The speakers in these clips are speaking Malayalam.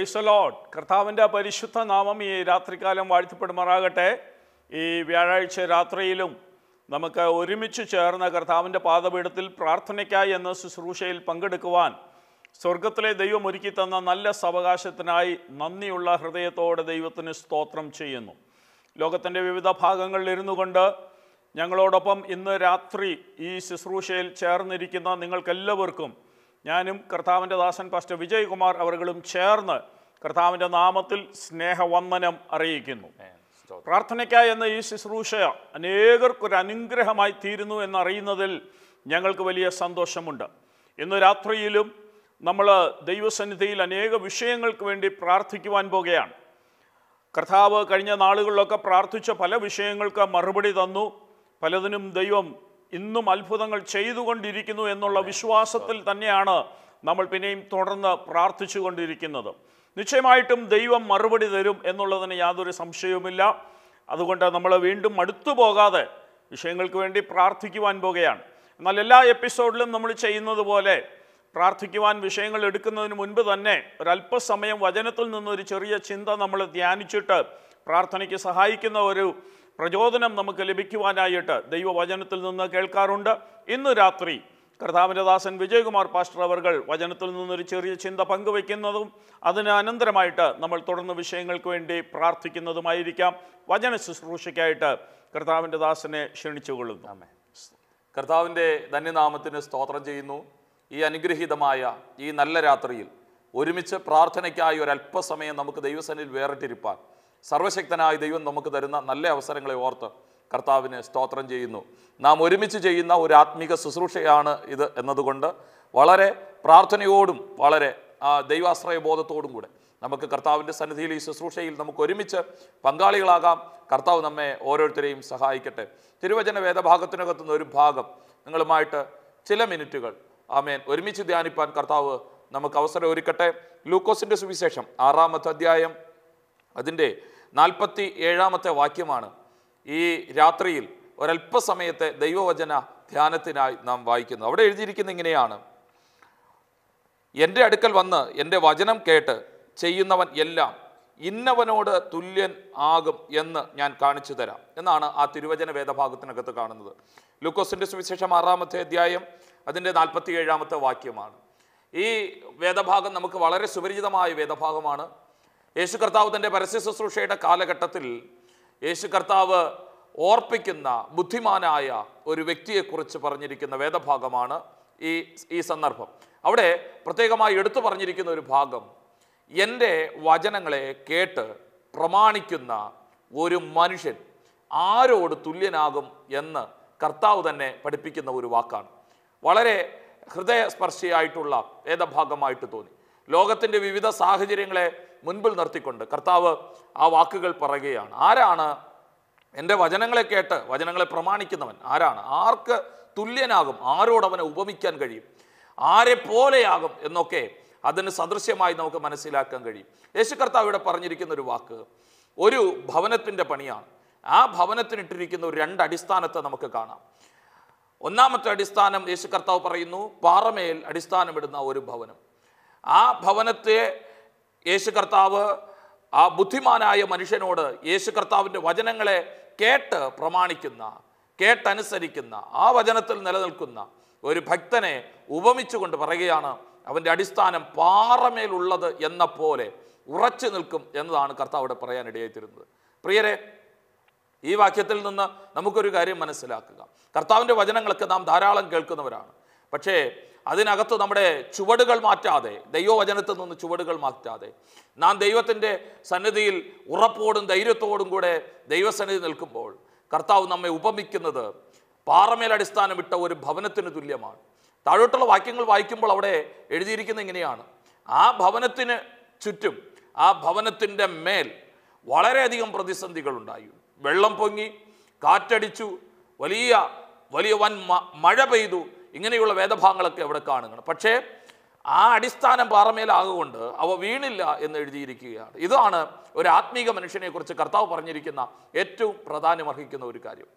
പ്രൈസ് ലോഡ് കർത്താവിൻ്റെ പരിശുദ്ധ നാമം ഈ രാത്രികാലം വാഴ്ത്തപ്പെടുമാറാകട്ടെ ഈ വ്യാഴാഴ്ച രാത്രിയിലും നമുക്ക് ഒരുമിച്ച് ചേർന്ന കർത്താവിൻ്റെ പാദപീഠത്തിൽ പ്രാർത്ഥനയ്ക്കായി എന്ന ശുശ്രൂഷയിൽ പങ്കെടുക്കുവാൻ സ്വർഗത്തിലെ ദൈവം ഒരുക്കി തന്ന നല്ല സവകാശത്തിനായി നന്ദിയുള്ള ഹൃദയത്തോടെ ദൈവത്തിന് സ്തോത്രം ചെയ്യുന്നു ലോകത്തിൻ്റെ വിവിധ ഭാഗങ്ങളിൽ ഇരുന്നു കൊണ്ട് ഞങ്ങളോടൊപ്പം ഇന്ന് രാത്രി ഈ ശുശ്രൂഷയിൽ ചേർന്നിരിക്കുന്ന നിങ്ങൾക്കെല്ലാവർക്കും ഞാനും കർത്താവിൻ്റെ ദാസൻ പാസ്റ്റർ വിജയകുമാർ അവர்களுം ചേർന്ന് കർത്താവിൻ്റെ നാമത്തിൽ സ്നേഹവന്ദനം അറിയിക്കുന്നു പ്രാർത്ഥനയ്ക്കായി എന്ന ഈ ശുശ്രൂഷ അനേകർക്കൊരു അനുഗ്രഹമായി തീരുന്നു എന്നറിയുന്നതിൽ ഞങ്ങൾക്ക് വലിയ സന്തോഷമുണ്ട് ഇന്ന് രാത്രിയിലും നമ്മൾ ദൈവസന്നിധിയിൽ അനേക വിഷയങ്ങൾക്ക് വേണ്ടി പ്രാർത്ഥിക്കുവാൻ പോകുകയാണ് കർത്താവ് കഴിഞ്ഞ നാളുകളിലൊക്കെ പ്രാർത്ഥിച്ച പല വിഷയങ്ങൾക്ക് മറുപടി തന്നു പലതിനും ദൈവം ഇന്നും അത്ഭുതങ്ങൾ ചെയ്തുകൊണ്ടിരിക്കുന്നു എന്നുള്ള വിശ്വാസത്തിൽ തന്നെയാണ് നമ്മൾ പിന്നെയും തുടർന്ന് പ്രാർത്ഥിച്ചു കൊണ്ടിരിക്കുന്നത് നിശ്ചയമായിട്ടും ദൈവം മറുപടി തരും എന്നുള്ളതിന് യാതൊരു സംശയവുമില്ല അതുകൊണ്ട് നമ്മൾ വീണ്ടും അടുത്തു പോകാതെ വിഷയങ്ങൾക്ക് വേണ്ടി പ്രാർത്ഥിക്കുവാൻ പോകുകയാണ് എന്നാൽ എല്ലാ എപ്പിസോഡിലും നമ്മൾ ചെയ്യുന്നത് പോലെ പ്രാർത്ഥിക്കുവാൻ വിഷയങ്ങൾ എടുക്കുന്നതിന് മുൻപ് തന്നെ ഒരല്പസമയം വചനത്തിൽ നിന്നൊരു ചെറിയ ചിന്ത നമ്മൾ ധ്യാനിച്ചിട്ട് പ്രാർത്ഥനയ്ക്ക് സഹായിക്കുന്ന ഒരു പ്രചോദനം നമുക്ക് ലഭിക്കുവാനായിട്ട് ദൈവവചനത്തിൽ നിന്ന് കേൾക്കാറുണ്ട് ഇന്ന് രാത്രി കർത്താവിൻ്റെ ദാസൻ വിജയകുമാർ പാസ്റ്റർ അവർകൾ വചനത്തിൽ നിന്നൊരു ചെറിയ ചിന്ത പങ്കുവെക്കുന്നതും അതിന് അനന്തരമായിട്ട് നമ്മൾ തുടർന്ന് വിഷയങ്ങൾക്ക് വേണ്ടി പ്രാർത്ഥിക്കുന്നതുമായിരിക്കാം വചന ശുശ്രൂഷയ്ക്കായിട്ട് കർത്താവിൻ്റെ ദാസനെ ക്ഷണിച്ചുകൊള്ളുന്നു ആമേൻ. കർത്താവിൻ്റെ ധന്യനാമത്തിന് സ്തോത്രം ചെയ്യുന്നു ഈ അനുഗ്രഹീതമായ ഈ നല്ല രാത്രിയിൽ ഒരുമിച്ച് പ്രാർത്ഥനയ്ക്കായി ഒരല്പസമയം നമുക്ക് ദൈവസനിൽ വേറിട്ടിരിപ്പാൻ സർവശക്തനായ ദൈവം നമുക്ക് തരുന്ന നല്ല അവസരങ്ങളെ ഓർത്ത് കർത്താവിന് സ്തോത്രം ചെയ്യുന്നു നാം ഒരുമിച്ച് ചെയ്യുന്ന ഒരു ആത്മീക ശുശ്രൂഷയാണ് ഇത് എന്നതുകൊണ്ട് വളരെ പ്രാർത്ഥനയോടും വളരെ ആ, ദൈവാശ്രയ ബോധത്തോടും കൂടെ നമുക്ക് കർത്താവിൻ്റെ സന്നിധിയിൽ ഈ ശുശ്രൂഷയിൽ നമുക്ക് ഒരുമിച്ച് പങ്കാളികളാകാം കർത്താവ് നമ്മെ ഓരോരുത്തരെയും സഹായിക്കട്ടെ തിരുവചന വേദഭാഗത്തിനകത്തുനിന്ന് ഒരു ഭാഗം നിങ്ങളുമായിട്ട് ചില മിനിറ്റുകൾ ആമേൻ ഒരുമിച്ച് ധ്യാനിപ്പാൻ കർത്താവ് നമുക്ക് അവസരം ഒരുക്കട്ടെ ലൂക്കോസിൻ്റെ സുവിശേഷം ആറാമത്തെ അധ്യായം അതിൻ്റെ നാൽപ്പത്തി ഏഴാമത്തെ വാക്യമാണ് ഈ രാത്രിയിൽ ഒരല്പസമയത്തെ ദൈവവചന ധ്യാനത്തിനായി നാം വായിക്കുന്നത് അവിടെ എഴുതിയിരിക്കുന്ന ഇങ്ങനെയാണ് എൻ്റെ അടുക്കൽ വന്ന് എൻ്റെ വചനം കേട്ട് ചെയ്യുന്നവൻ എല്ലാം ഇന്നവനോട് തുല്യൻ ആകും എന്ന് ഞാൻ കാണിച്ചു തരാം എന്നാണ് ആ തിരുവചന വേദഭാഗത്തിനകത്ത് കാണുന്നത് ലൂക്കോസിൻ്റെ സുവിശേഷം ആറാമത്തെ അധ്യായം അതിൻ്റെ നാൽപ്പത്തി ഏഴാമത്തെ വാക്യമാണ് ഈ വേദഭാഗം നമുക്ക് വളരെ സുപരിചിതമായ വേദഭാഗമാണ് യേശു കർത്താവ് തൻ്റെ പരസ്യ ശുശ്രൂഷയുടെ കാലഘട്ടത്തിൽ യേശു കർത്താവ് ഓർപ്പിക്കുന്ന ബുദ്ധിമാനായ ഒരു വ്യക്തിയെക്കുറിച്ച് പറഞ്ഞിരിക്കുന്ന വേദഭാഗമാണ് ഈ ഈ സന്ദർഭം അവിടെ പ്രത്യേകമായി എടുത്തു പറഞ്ഞിരിക്കുന്ന ഒരു ഭാഗം എൻ്റെ വചനങ്ങളെ കേട്ട് പ്രമാണിക്കുന്ന ഒരു മനുഷ്യൻ ആരോട് തുല്യനാകും എന്ന് കർത്താവ് തന്നെ പഠിപ്പിക്കുന്ന ഒരു വാക്കാണ് വളരെ ഹൃദയസ്പർശിയായിട്ടുള്ള വേദഭാഗമായിട്ട് തോന്നി ലോകത്തിൻ്റെ വിവിധ സാഹചര്യങ്ങളെ മുൻപിൽ നിർത്തിക്കൊണ്ട് കർത്താവ് ആ വാക്കുകൾ പറയുകയാണ് ആരാണ് എൻ്റെ വചനങ്ങളെ കേട്ട് വചനങ്ങളെ പ്രമാണിക്കുന്നവൻ ആരാണ് ആർക്ക് തുല്യനാകും ആരോട് അവനെ ഉപമിക്കാൻ കഴിയും ആരെ പോലെയാകും എന്നൊക്കെ അതിന് സദൃശ്യമായി നമുക്ക് മനസ്സിലാക്കാൻ കഴിയും യേശു കർത്താവ് ഇവിടെ പറഞ്ഞിരിക്കുന്ന ഒരു വാക്ക് ഒരു ഭവനത്തിൻ്റെ പണിയാണ് ആ ഭവനത്തിനിട്ടിരിക്കുന്ന ഒരു രണ്ട് അടിസ്ഥാനത്തെ നമുക്ക് കാണാം ഒന്നാമത്തെ അടിസ്ഥാനം യേശു കർത്താവ് പറയുന്നു പാറമേൽ അടിസ്ഥാനമിടുന്ന ഒരു ഭവനം ആ ഭവനത്തെ യേശു കർത്താവ് ആ ബുദ്ധിമാനായ മനുഷ്യനോട് യേശു കർത്താവിൻ്റെ വചനങ്ങളെ കേട്ട് പ്രമാണിക്കുന്ന കേട്ടനുസരിക്കുന്ന ആ വചനത്തിൽ നിലനിൽക്കുന്ന ഒരു ഭക്തനെ ഉപമിച്ചുകൊണ്ട് പറയുകയാണ് അവൻ്റെ അടിസ്ഥാനം പാറമേലുള്ളത് എന്ന പോലെ ഉറച്ചു നിൽക്കും എന്നതാണ് കർത്താവ് ഇവിടെ പറയാനിടയായിത്തീരുന്നത് പ്രിയരെ ഈ വാക്യത്തിൽ നിന്ന് നമുക്കൊരു കാര്യം മനസ്സിലാക്കുക കർത്താവിൻ്റെ വചനങ്ങളൊക്കെ നാം ധാരാളം കേൾക്കുന്നവരാണ് പക്ഷേ അതിനകത്ത് നമ്മുടെ ചുവടുകൾ മാറ്റാതെ ദൈവവചനത്തിൽ നിന്ന് ചുവടുകൾ മാറ്റാതെ നാം ദൈവത്തിൻ്റെ സന്നിധിയിൽ ഉറപ്പോടും ധൈര്യത്തോടും കൂടെ ദൈവസന്നിധി നിൽക്കുമ്പോൾ കർത്താവ് നമ്മെ ഉപമിക്കുന്നത് പാറമേൽ അടിസ്ഥാനമിട്ട ഒരു ഭവനത്തിന് തുല്യമാണ് താഴോട്ടുള്ള വാക്യങ്ങൾ വായിക്കുമ്പോൾ അവിടെ എഴുതിയിരിക്കുന്ന ഇങ്ങനെയാണ് ആ ഭവനത്തിന് ചുറ്റും ആ ഭവനത്തിൻ്റെ മേൽ വളരെയധികം പ്രതിസന്ധികൾ ഉണ്ടായി വെള്ളം പൊങ്ങി കാറ്റടിച്ചു വലിയ വലിയ വൻ മ- മഴ പെയ്തു ഇങ്ങനെയുള്ള വേദഭാഗങ്ങളൊക്കെ അവിടെ കാണുകയാണ് പക്ഷേ ആ അടിസ്ഥാനം പാറമേലാകൊണ്ട് അവ വീണില്ല എന്ന് എഴുതിയിരിക്കുകയാണ് ഇതാണ് ഒരു ആത്മീക മനുഷ്യനെ കുറിച്ച് കർത്താവ് പറഞ്ഞിരിക്കുന്ന ഏറ്റവും പ്രാധാന്യമർഹിക്കുന്ന ഒരു കാര്യം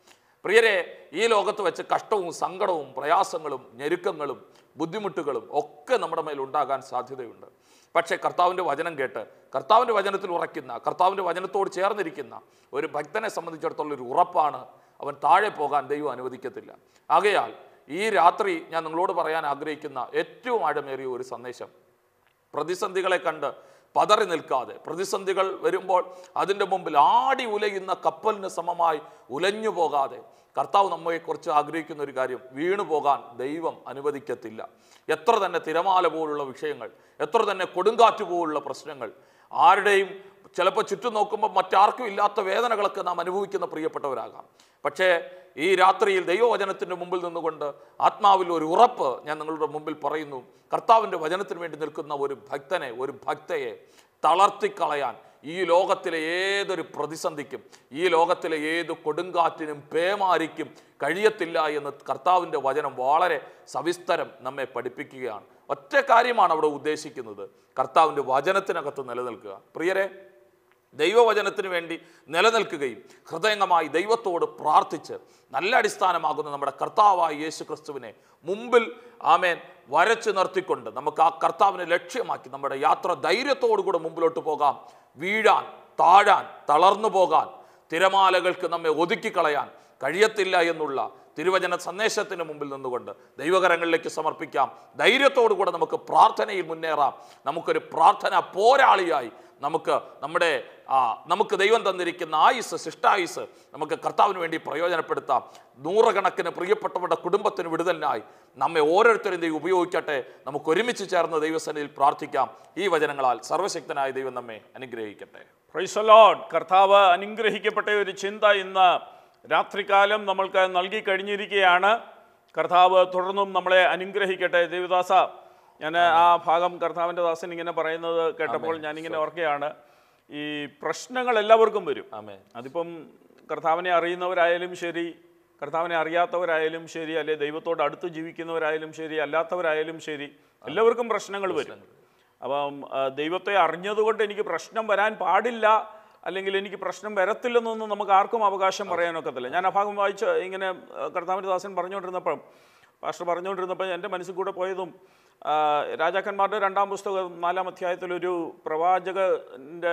പ്രിയരെ ഈ ലോകത്ത് വെച്ച് കഷ്ടവും സങ്കടവും പ്രയാസങ്ങളും ഞെരുക്കങ്ങളും ബുദ്ധിമുട്ടുകളും ഒക്കെ നമ്മുടെ മേൽ ഉണ്ടാകാൻ സാധ്യതയുണ്ട് പക്ഷേ കർത്താവിൻ്റെ വചനം കേട്ട് കർത്താവിൻ്റെ വചനത്തിൽ ഉറയ്ക്കുന്ന കർത്താവിൻ്റെ വചനത്തോട് ചേർന്നിരിക്കുന്ന ഒരു ഭക്തനെ സംബന്ധിച്ചിടത്തോളം ഒരു ഉറപ്പാണ് അവൻ താഴെ പോകാൻ ദൈവം അനുവദിക്കത്തില്ല ആകയാൽ ഈ രാത്രി ഞാൻ നിങ്ങളോട് പറയാൻ ആഗ്രഹിക്കുന്ന ഏറ്റവും ആഴമേറിയ ഒരു സന്ദേശം പ്രതിസന്ധികളെ കണ്ട് പതറി നിൽക്കാതെ പ്രതിസന്ധികൾ വരുമ്പോൾ അതിൻ്റെ മുമ്പിൽ ആടി ഉലയുന്ന കപ്പലിന് സമമായി ഉലഞ്ഞു പോകാതെ കർത്താവ് നമ്മെക്കുറിച്ച് ആഗ്രഹിക്കുന്ന ഒരു കാര്യം വീണു പോകാൻ ദൈവം അനുവദിക്കത്തില്ല എത്ര തന്നെ തിരമാല പോലുള്ള വിഷയങ്ങൾ എത്ര തന്നെ കൊടുങ്കാറ്റ് പോലുള്ള പ്രശ്നങ്ങൾ ആരുടെയും ചിലപ്പോൾ ചുറ്റും നോക്കുമ്പോൾ മറ്റാർക്കും ഇല്ലാത്ത വേദനകളൊക്കെ നാം അനുഭവിക്കുന്ന പ്രിയപ്പെട്ടവരാകാം പക്ഷേ ഈ രാത്രിയിൽ ദൈവവചനത്തിൻ്റെ മുമ്പിൽ നിന്നുകൊണ്ട് ആത്മാവിൽ ഒരു ഉറപ്പ് ഞാൻ നിങ്ങളുടെ മുമ്പിൽ പറയുന്നു കർത്താവിൻ്റെ വചനത്തിന് വേണ്ടി നിൽക്കുന്ന ഒരു ഭക്തനെ ഒരു ഭക്തയെ തളർത്തിക്കളയാൻ ഈ ലോകത്തിലെ ഏതൊരു പ്രതിസന്ധിക്കും ഈ ലോകത്തിലെ ഏത് കൊടുങ്കാറ്റിനും പേമാരിക്കും കഴിയത്തില്ല എന്ന് കർത്താവിൻ്റെ വചനം വളരെ സവിസ്തരം നമ്മെ പഠിപ്പിക്കുകയാണ് ഒറ്റ കാര്യമാണ് അവിടെ ഉദ്ദേശിക്കുന്നത് കർത്താവിൻ്റെ വചനത്തിനകത്ത് നിലനിൽക്കുക പ്രിയരെ ദൈവവചനത്തിന് വേണ്ടി നിലനിൽക്കുകയും ഹൃദയംഗമായി ദൈവത്തോട് പ്രാർത്ഥിച്ച് നല്ല അടിസ്ഥാനമാകുന്ന നമ്മുടെ കർത്താവായ യേശു ക്രിസ്തുവിനെ മുമ്പിൽ ആമേൻ വരച്ചു നിർത്തിക്കൊണ്ട് നമുക്ക് ആ കർത്താവിനെ ലക്ഷ്യമാക്കി നമ്മുടെ യാത്ര ധൈര്യത്തോടുകൂടെ മുമ്പിലോട്ട് പോകാം വീഴാൻ താഴാൻ തളർന്നു പോകാൻ തിരമാലകൾക്ക് നമ്മെ ഒതുക്കിക്കളയാൻ കഴിയത്തില്ല എന്നുള്ള തിരുവചന സന്ദേശത്തിന് മുമ്പിൽ നിന്നുകൊണ്ട് ദൈവകരങ്ങളിലേക്ക് സമർപ്പിക്കാം ധൈര്യത്തോടുകൂടെ നമുക്ക് പ്രാർത്ഥനയിൽ മുന്നേറാം നമുക്കൊരു പ്രാർത്ഥന പോരാളിയായി നമുക്ക് നമ്മുടെ ആ നമുക്ക് ദൈവം തന്നിരിക്കുന്ന ആയുസ് ശിഷ്ടായുസ് നമുക്ക് കർത്താവിന് വേണ്ടി പ്രയോജനപ്പെടുത്താം നൂറുകണക്കിന് പ്രിയപ്പെട്ടവരുടെ കുടുംബത്തിന് വിടുതലിനായി നമ്മെ ഓരോരുത്തരും ദൈവം ഉപയോഗിക്കട്ടെ നമുക്ക് ഒരുമിച്ച് ചേർന്ന് ദൈവസന്നിധിയിൽ പ്രാർത്ഥിക്കാം ഈ വചനങ്ങളാൽ സർവശക്തനായ ദൈവം നമ്മെ അനുഗ്രഹിക്കട്ടെ പ്രൈസലോഡ് കർത്താവ് അനുഗ്രഹിക്കപ്പെട്ട ഒരു ചിന്ത ഇന്ന് രാത്രികാലം നമ്മൾക്ക് നൽകി കഴിഞ്ഞിരിക്കുകയാണ് കർത്താവ് തുടർന്നും നമ്മളെ അനുഗ്രഹിക്കട്ടെ ദേവദാസ ഞാൻ ആ ഭാഗം കർത്താവിൻ്റെ ദാസൻ ഇങ്ങനെ പറയുന്നത് കേട്ടപ്പോൾ ഞാനിങ്ങനെ ഓർക്കുകയാണ് ഈ പ്രശ്നങ്ങൾ എല്ലാവർക്കും വരും ആമേ അതിപ്പം കർത്താവിനെ അറിയുന്നവരായാലും ശരി കർത്താവിനെ അറിയാത്തവരായാലും ശരി അല്ലെ ദൈവത്തോട് അടുത്ത് ജീവിക്കുന്നവരായാലും ശരി അല്ലാത്തവരായാലും ശരി എല്ലാവർക്കും പ്രശ്നങ്ങൾ വരും അപ്പം ആ, ദൈവത്തെ അറിഞ്ഞതുകൊണ്ട് എനിക്ക് പ്രശ്നം വരാൻ പാടില്ല അല്ലെങ്കിൽ എനിക്ക് പ്രശ്നം വരത്തില്ലെന്നൊന്നും നമുക്ക് ആർക്കും അവകാശം പറയാനൊക്കത്തില്ല ഞാൻ ആ ഭാഗം വായിച്ച് ഇങ്ങനെ ആ, കർത്താവിൻ്റെ ദാസൻ പറഞ്ഞുകൊണ്ടിരുന്നപ്പം പാസ്റ്റർ പറഞ്ഞുകൊണ്ടിരുന്നപ്പോൾ എൻ്റെ മനസ്സിൽ കൂടെ പോയതും ആ, രാജാക്കന്മാരുടെ രണ്ടാം പുസ്തകം നാലാം അധ്യായത്തിലൊരു പ്രവാചകൻ്റെ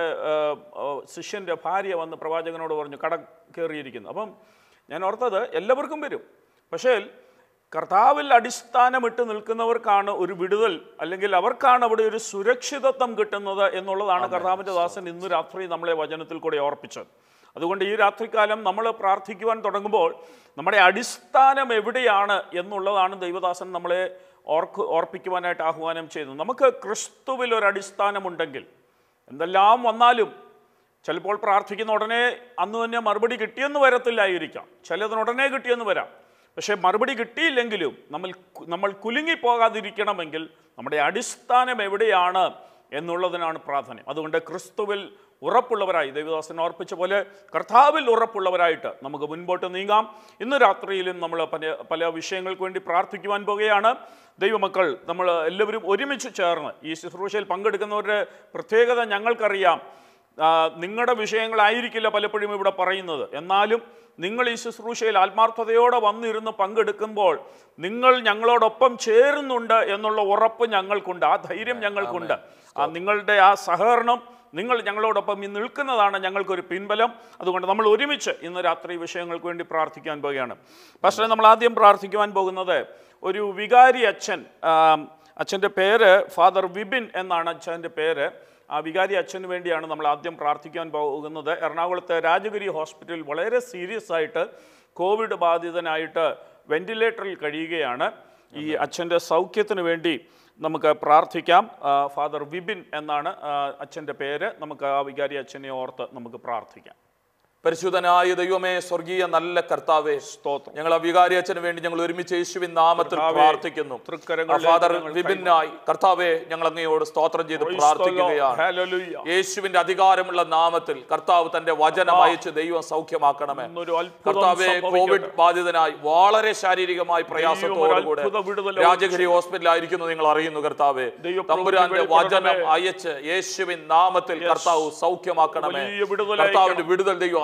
ശിഷ്യൻ്റെ ഭാര്യ വന്ന് പ്രവാചകനോട് പറഞ്ഞു കട കയറിയിരിക്കുന്നു അപ്പം ഞാൻ ഓർത്തത് എല്ലാവർക്കും വരും പക്ഷേ കർത്താവിൽ അടിസ്ഥാനമിട്ട് നിൽക്കുന്നവർക്കാണ് ഒരു വിടുതൽ അല്ലെങ്കിൽ അവർക്കാണ് അവിടെ ഒരു സുരക്ഷിതത്വം കിട്ടുന്നത് എന്നുള്ളതാണ് കർത്താവിൻ്റെ ദാസൻ ഇന്ന് രാത്രി നമ്മളെ വചനത്തിൽ കൂടെ ഓർപ്പിച്ചത് അതുകൊണ്ട് ഈ രാത്രികാലം നമ്മൾ പ്രാർത്ഥിക്കുവാൻ തുടങ്ങുമ്പോൾ നമ്മുടെ അടിസ്ഥാനം എവിടെയാണ് എന്നുള്ളതാണ് ദൈവദാസൻ നമ്മളെ ഓർക്ക് ഓർപ്പിക്കുവാനായിട്ട് ആഹ്വാനം ചെയ്യുന്നത് നമുക്ക് ക്രിസ്തുവിൽ ഒരു അടിസ്ഥാനമുണ്ടെങ്കിൽ എന്തെല്ലാം വന്നാലും ചിലപ്പോൾ പ്രാർത്ഥിക്കുന്ന ഉടനെ അന്ന് തന്നെ മറുപടി കിട്ടിയെന്ന് വരത്തില്ലായിരിക്കാം ചിലതിന് ഉടനെ കിട്ടിയെന്ന് വരാം പക്ഷേ മറുപടി കിട്ടിയില്ലെങ്കിലും നമ്മൾ കു- നമ്മൾ കുലുങ്ങിപ്പോകാതിരിക്കണമെങ്കിൽ നമ്മുടെ അടിസ്ഥാനം എവിടെയാണ് എന്നുള്ളതിനാണ് പ്രാധാന്യം അതുകൊണ്ട് ക്രിസ്തുവിൽ ഉറപ്പുള്ളവരായി ദൈവദാസൻ ഓർപ്പിച്ച പോലെ കർത്താവിൽ ഉറപ്പുള്ളവരായിട്ട് നമുക്ക് മുൻപോട്ട് നീങ്ങാം ഇന്ന് രാത്രിയിലും നമ്മൾ പല പല വിഷയങ്ങൾക്ക് വേണ്ടി പ്രാർത്ഥിക്കുവാൻ പോകുകയാണ് ദൈവമക്കൾ നമ്മൾ എല്ലാവരും ഒരുമിച്ച് ചേർന്ന് ഈ ശുശ്രൂഷയിൽ പങ്കെടുക്കുന്നവരുടെ പ്രത്യേകത ഞങ്ങൾക്കറിയാം ആ, നിങ്ങളുടെ വിഷയങ്ങളായിരിക്കില്ല പലപ്പോഴും ഇവിടെ പറയുന്നത് എന്നാലും നിങ്ങൾ ഈ ശുശ്രൂഷയിൽ ആത്മാർത്ഥതയോടെ വന്നിരുന്ന് പങ്കെടുക്കുമ്പോൾ നിങ്ങൾ ഞങ്ങളോടൊപ്പം ചേരുന്നുണ്ട് എന്നുള്ള ഉറപ്പ് ഞങ്ങൾക്കുണ്ട് ആ ധൈര്യം ഞങ്ങൾക്കുണ്ട് ആ നിങ്ങളുടെ ആ സഹകരണം നിങ്ങൾ ഞങ്ങളോടൊപ്പം ഇന്ന് നിൽക്കുന്നതാണ് ഞങ്ങൾക്കൊരു പിൻബലം അതുകൊണ്ട് നമ്മൾ ഒരുമിച്ച് ഇന്ന് രാത്രി വിഷയങ്ങൾക്ക് വേണ്ടി പ്രാർത്ഥിക്കാൻ പോവുകയാണ് പക്ഷേ നമ്മൾ ആദ്യം പ്രാർത്ഥിക്കുവാൻ പോകുന്നത് ഒരു വികാരി അച്ഛൻ അച്ഛൻ്റെ പേര് ഫാദർ വിപിൻ എന്നാണ് അച്ഛൻ്റെ പേര് ആ വികാരി അച്ഛന് വേണ്ടിയാണ് നമ്മൾ ആദ്യം പ്രാർത്ഥിക്കാൻ പോകുന്നത് എറണാകുളത്തെ രാജഗിരി ഹോസ്പിറ്റലിൽ വളരെ സീരിയസ് ആയിട്ട് കോവിഡ് ബാധിതനായിട്ട് വെന്റിലേറ്ററിൽ കഴിയുകയാണ് ഈ അച്ഛൻ്റെ സൗഖ്യത്തിന് വേണ്ടി നമുക്ക് പ്രാർത്ഥിക്കാം ആ, ഫാദർ വിപിൻ എന്നാണ് ആ, അച്ഛൻ്റെ പേര് നമുക്ക് ആ വികാരി അച്ഛനെ ഓർത്ത് നമുക്ക് പ്രാർത്ഥിക്കാം പരിശുദ്ധനായ ദൈവമേ സ്വർഗീയ നല്ല കർത്താവേ സ്തോത്രം ഞങ്ങൾ അവികാരി അച്ഛന് വേണ്ടി ഞങ്ങൾ ഒരുമിച്ച് യേശുവിൻ നാമത്തിൽ കർത്താവേ, പ്രാർത്ഥിക്കുന്നു തൃക്കരങ്ങളിലേക്ക് ഫാദർ ഞങ്ങൾ വിപിനായി കർത്താവെ ഞങ്ങൾ അങ്ങയോട് സ്തോത്രം ചെയ്ത് പ്രാർത്ഥിക്കുകയാണ് Hallelujah. യേശുവിന്റെ അധികാരമുള്ള നാമത്തിൽ കർത്താവ് തന്റെ വചനം അയച്ച് ദൈവം സൗഖ്യമാക്കണമേ ഇന്നൊരു അത്ഭുതം കർത്താവെ സംഭവിക്കട്ടെ. കോവിഡ് ബാധിതനായി വളരെ ശാരീരികമായി പ്രയാസത്തോടുകൂടെ അത്ഭുത വിടുതൽ രാജഗിരി ഹോസ്പിറ്റലിലായിരിക്കുന്നു നിങ്ങൾ അറിയുന്നു കർത്താവെ ദൈവപ്രവൃത്തി തമ്പുരാന്റെ വെളിപ്പെടണമേ. വചനം അയച്ച് യേശുവിൻ നാമത്തിൽ കർത്താവ് സൗഖ്യമാക്കണമേ വലിയ വിടുതൽ കർത്താവിന്റെ വിടുതൽ ദൈവം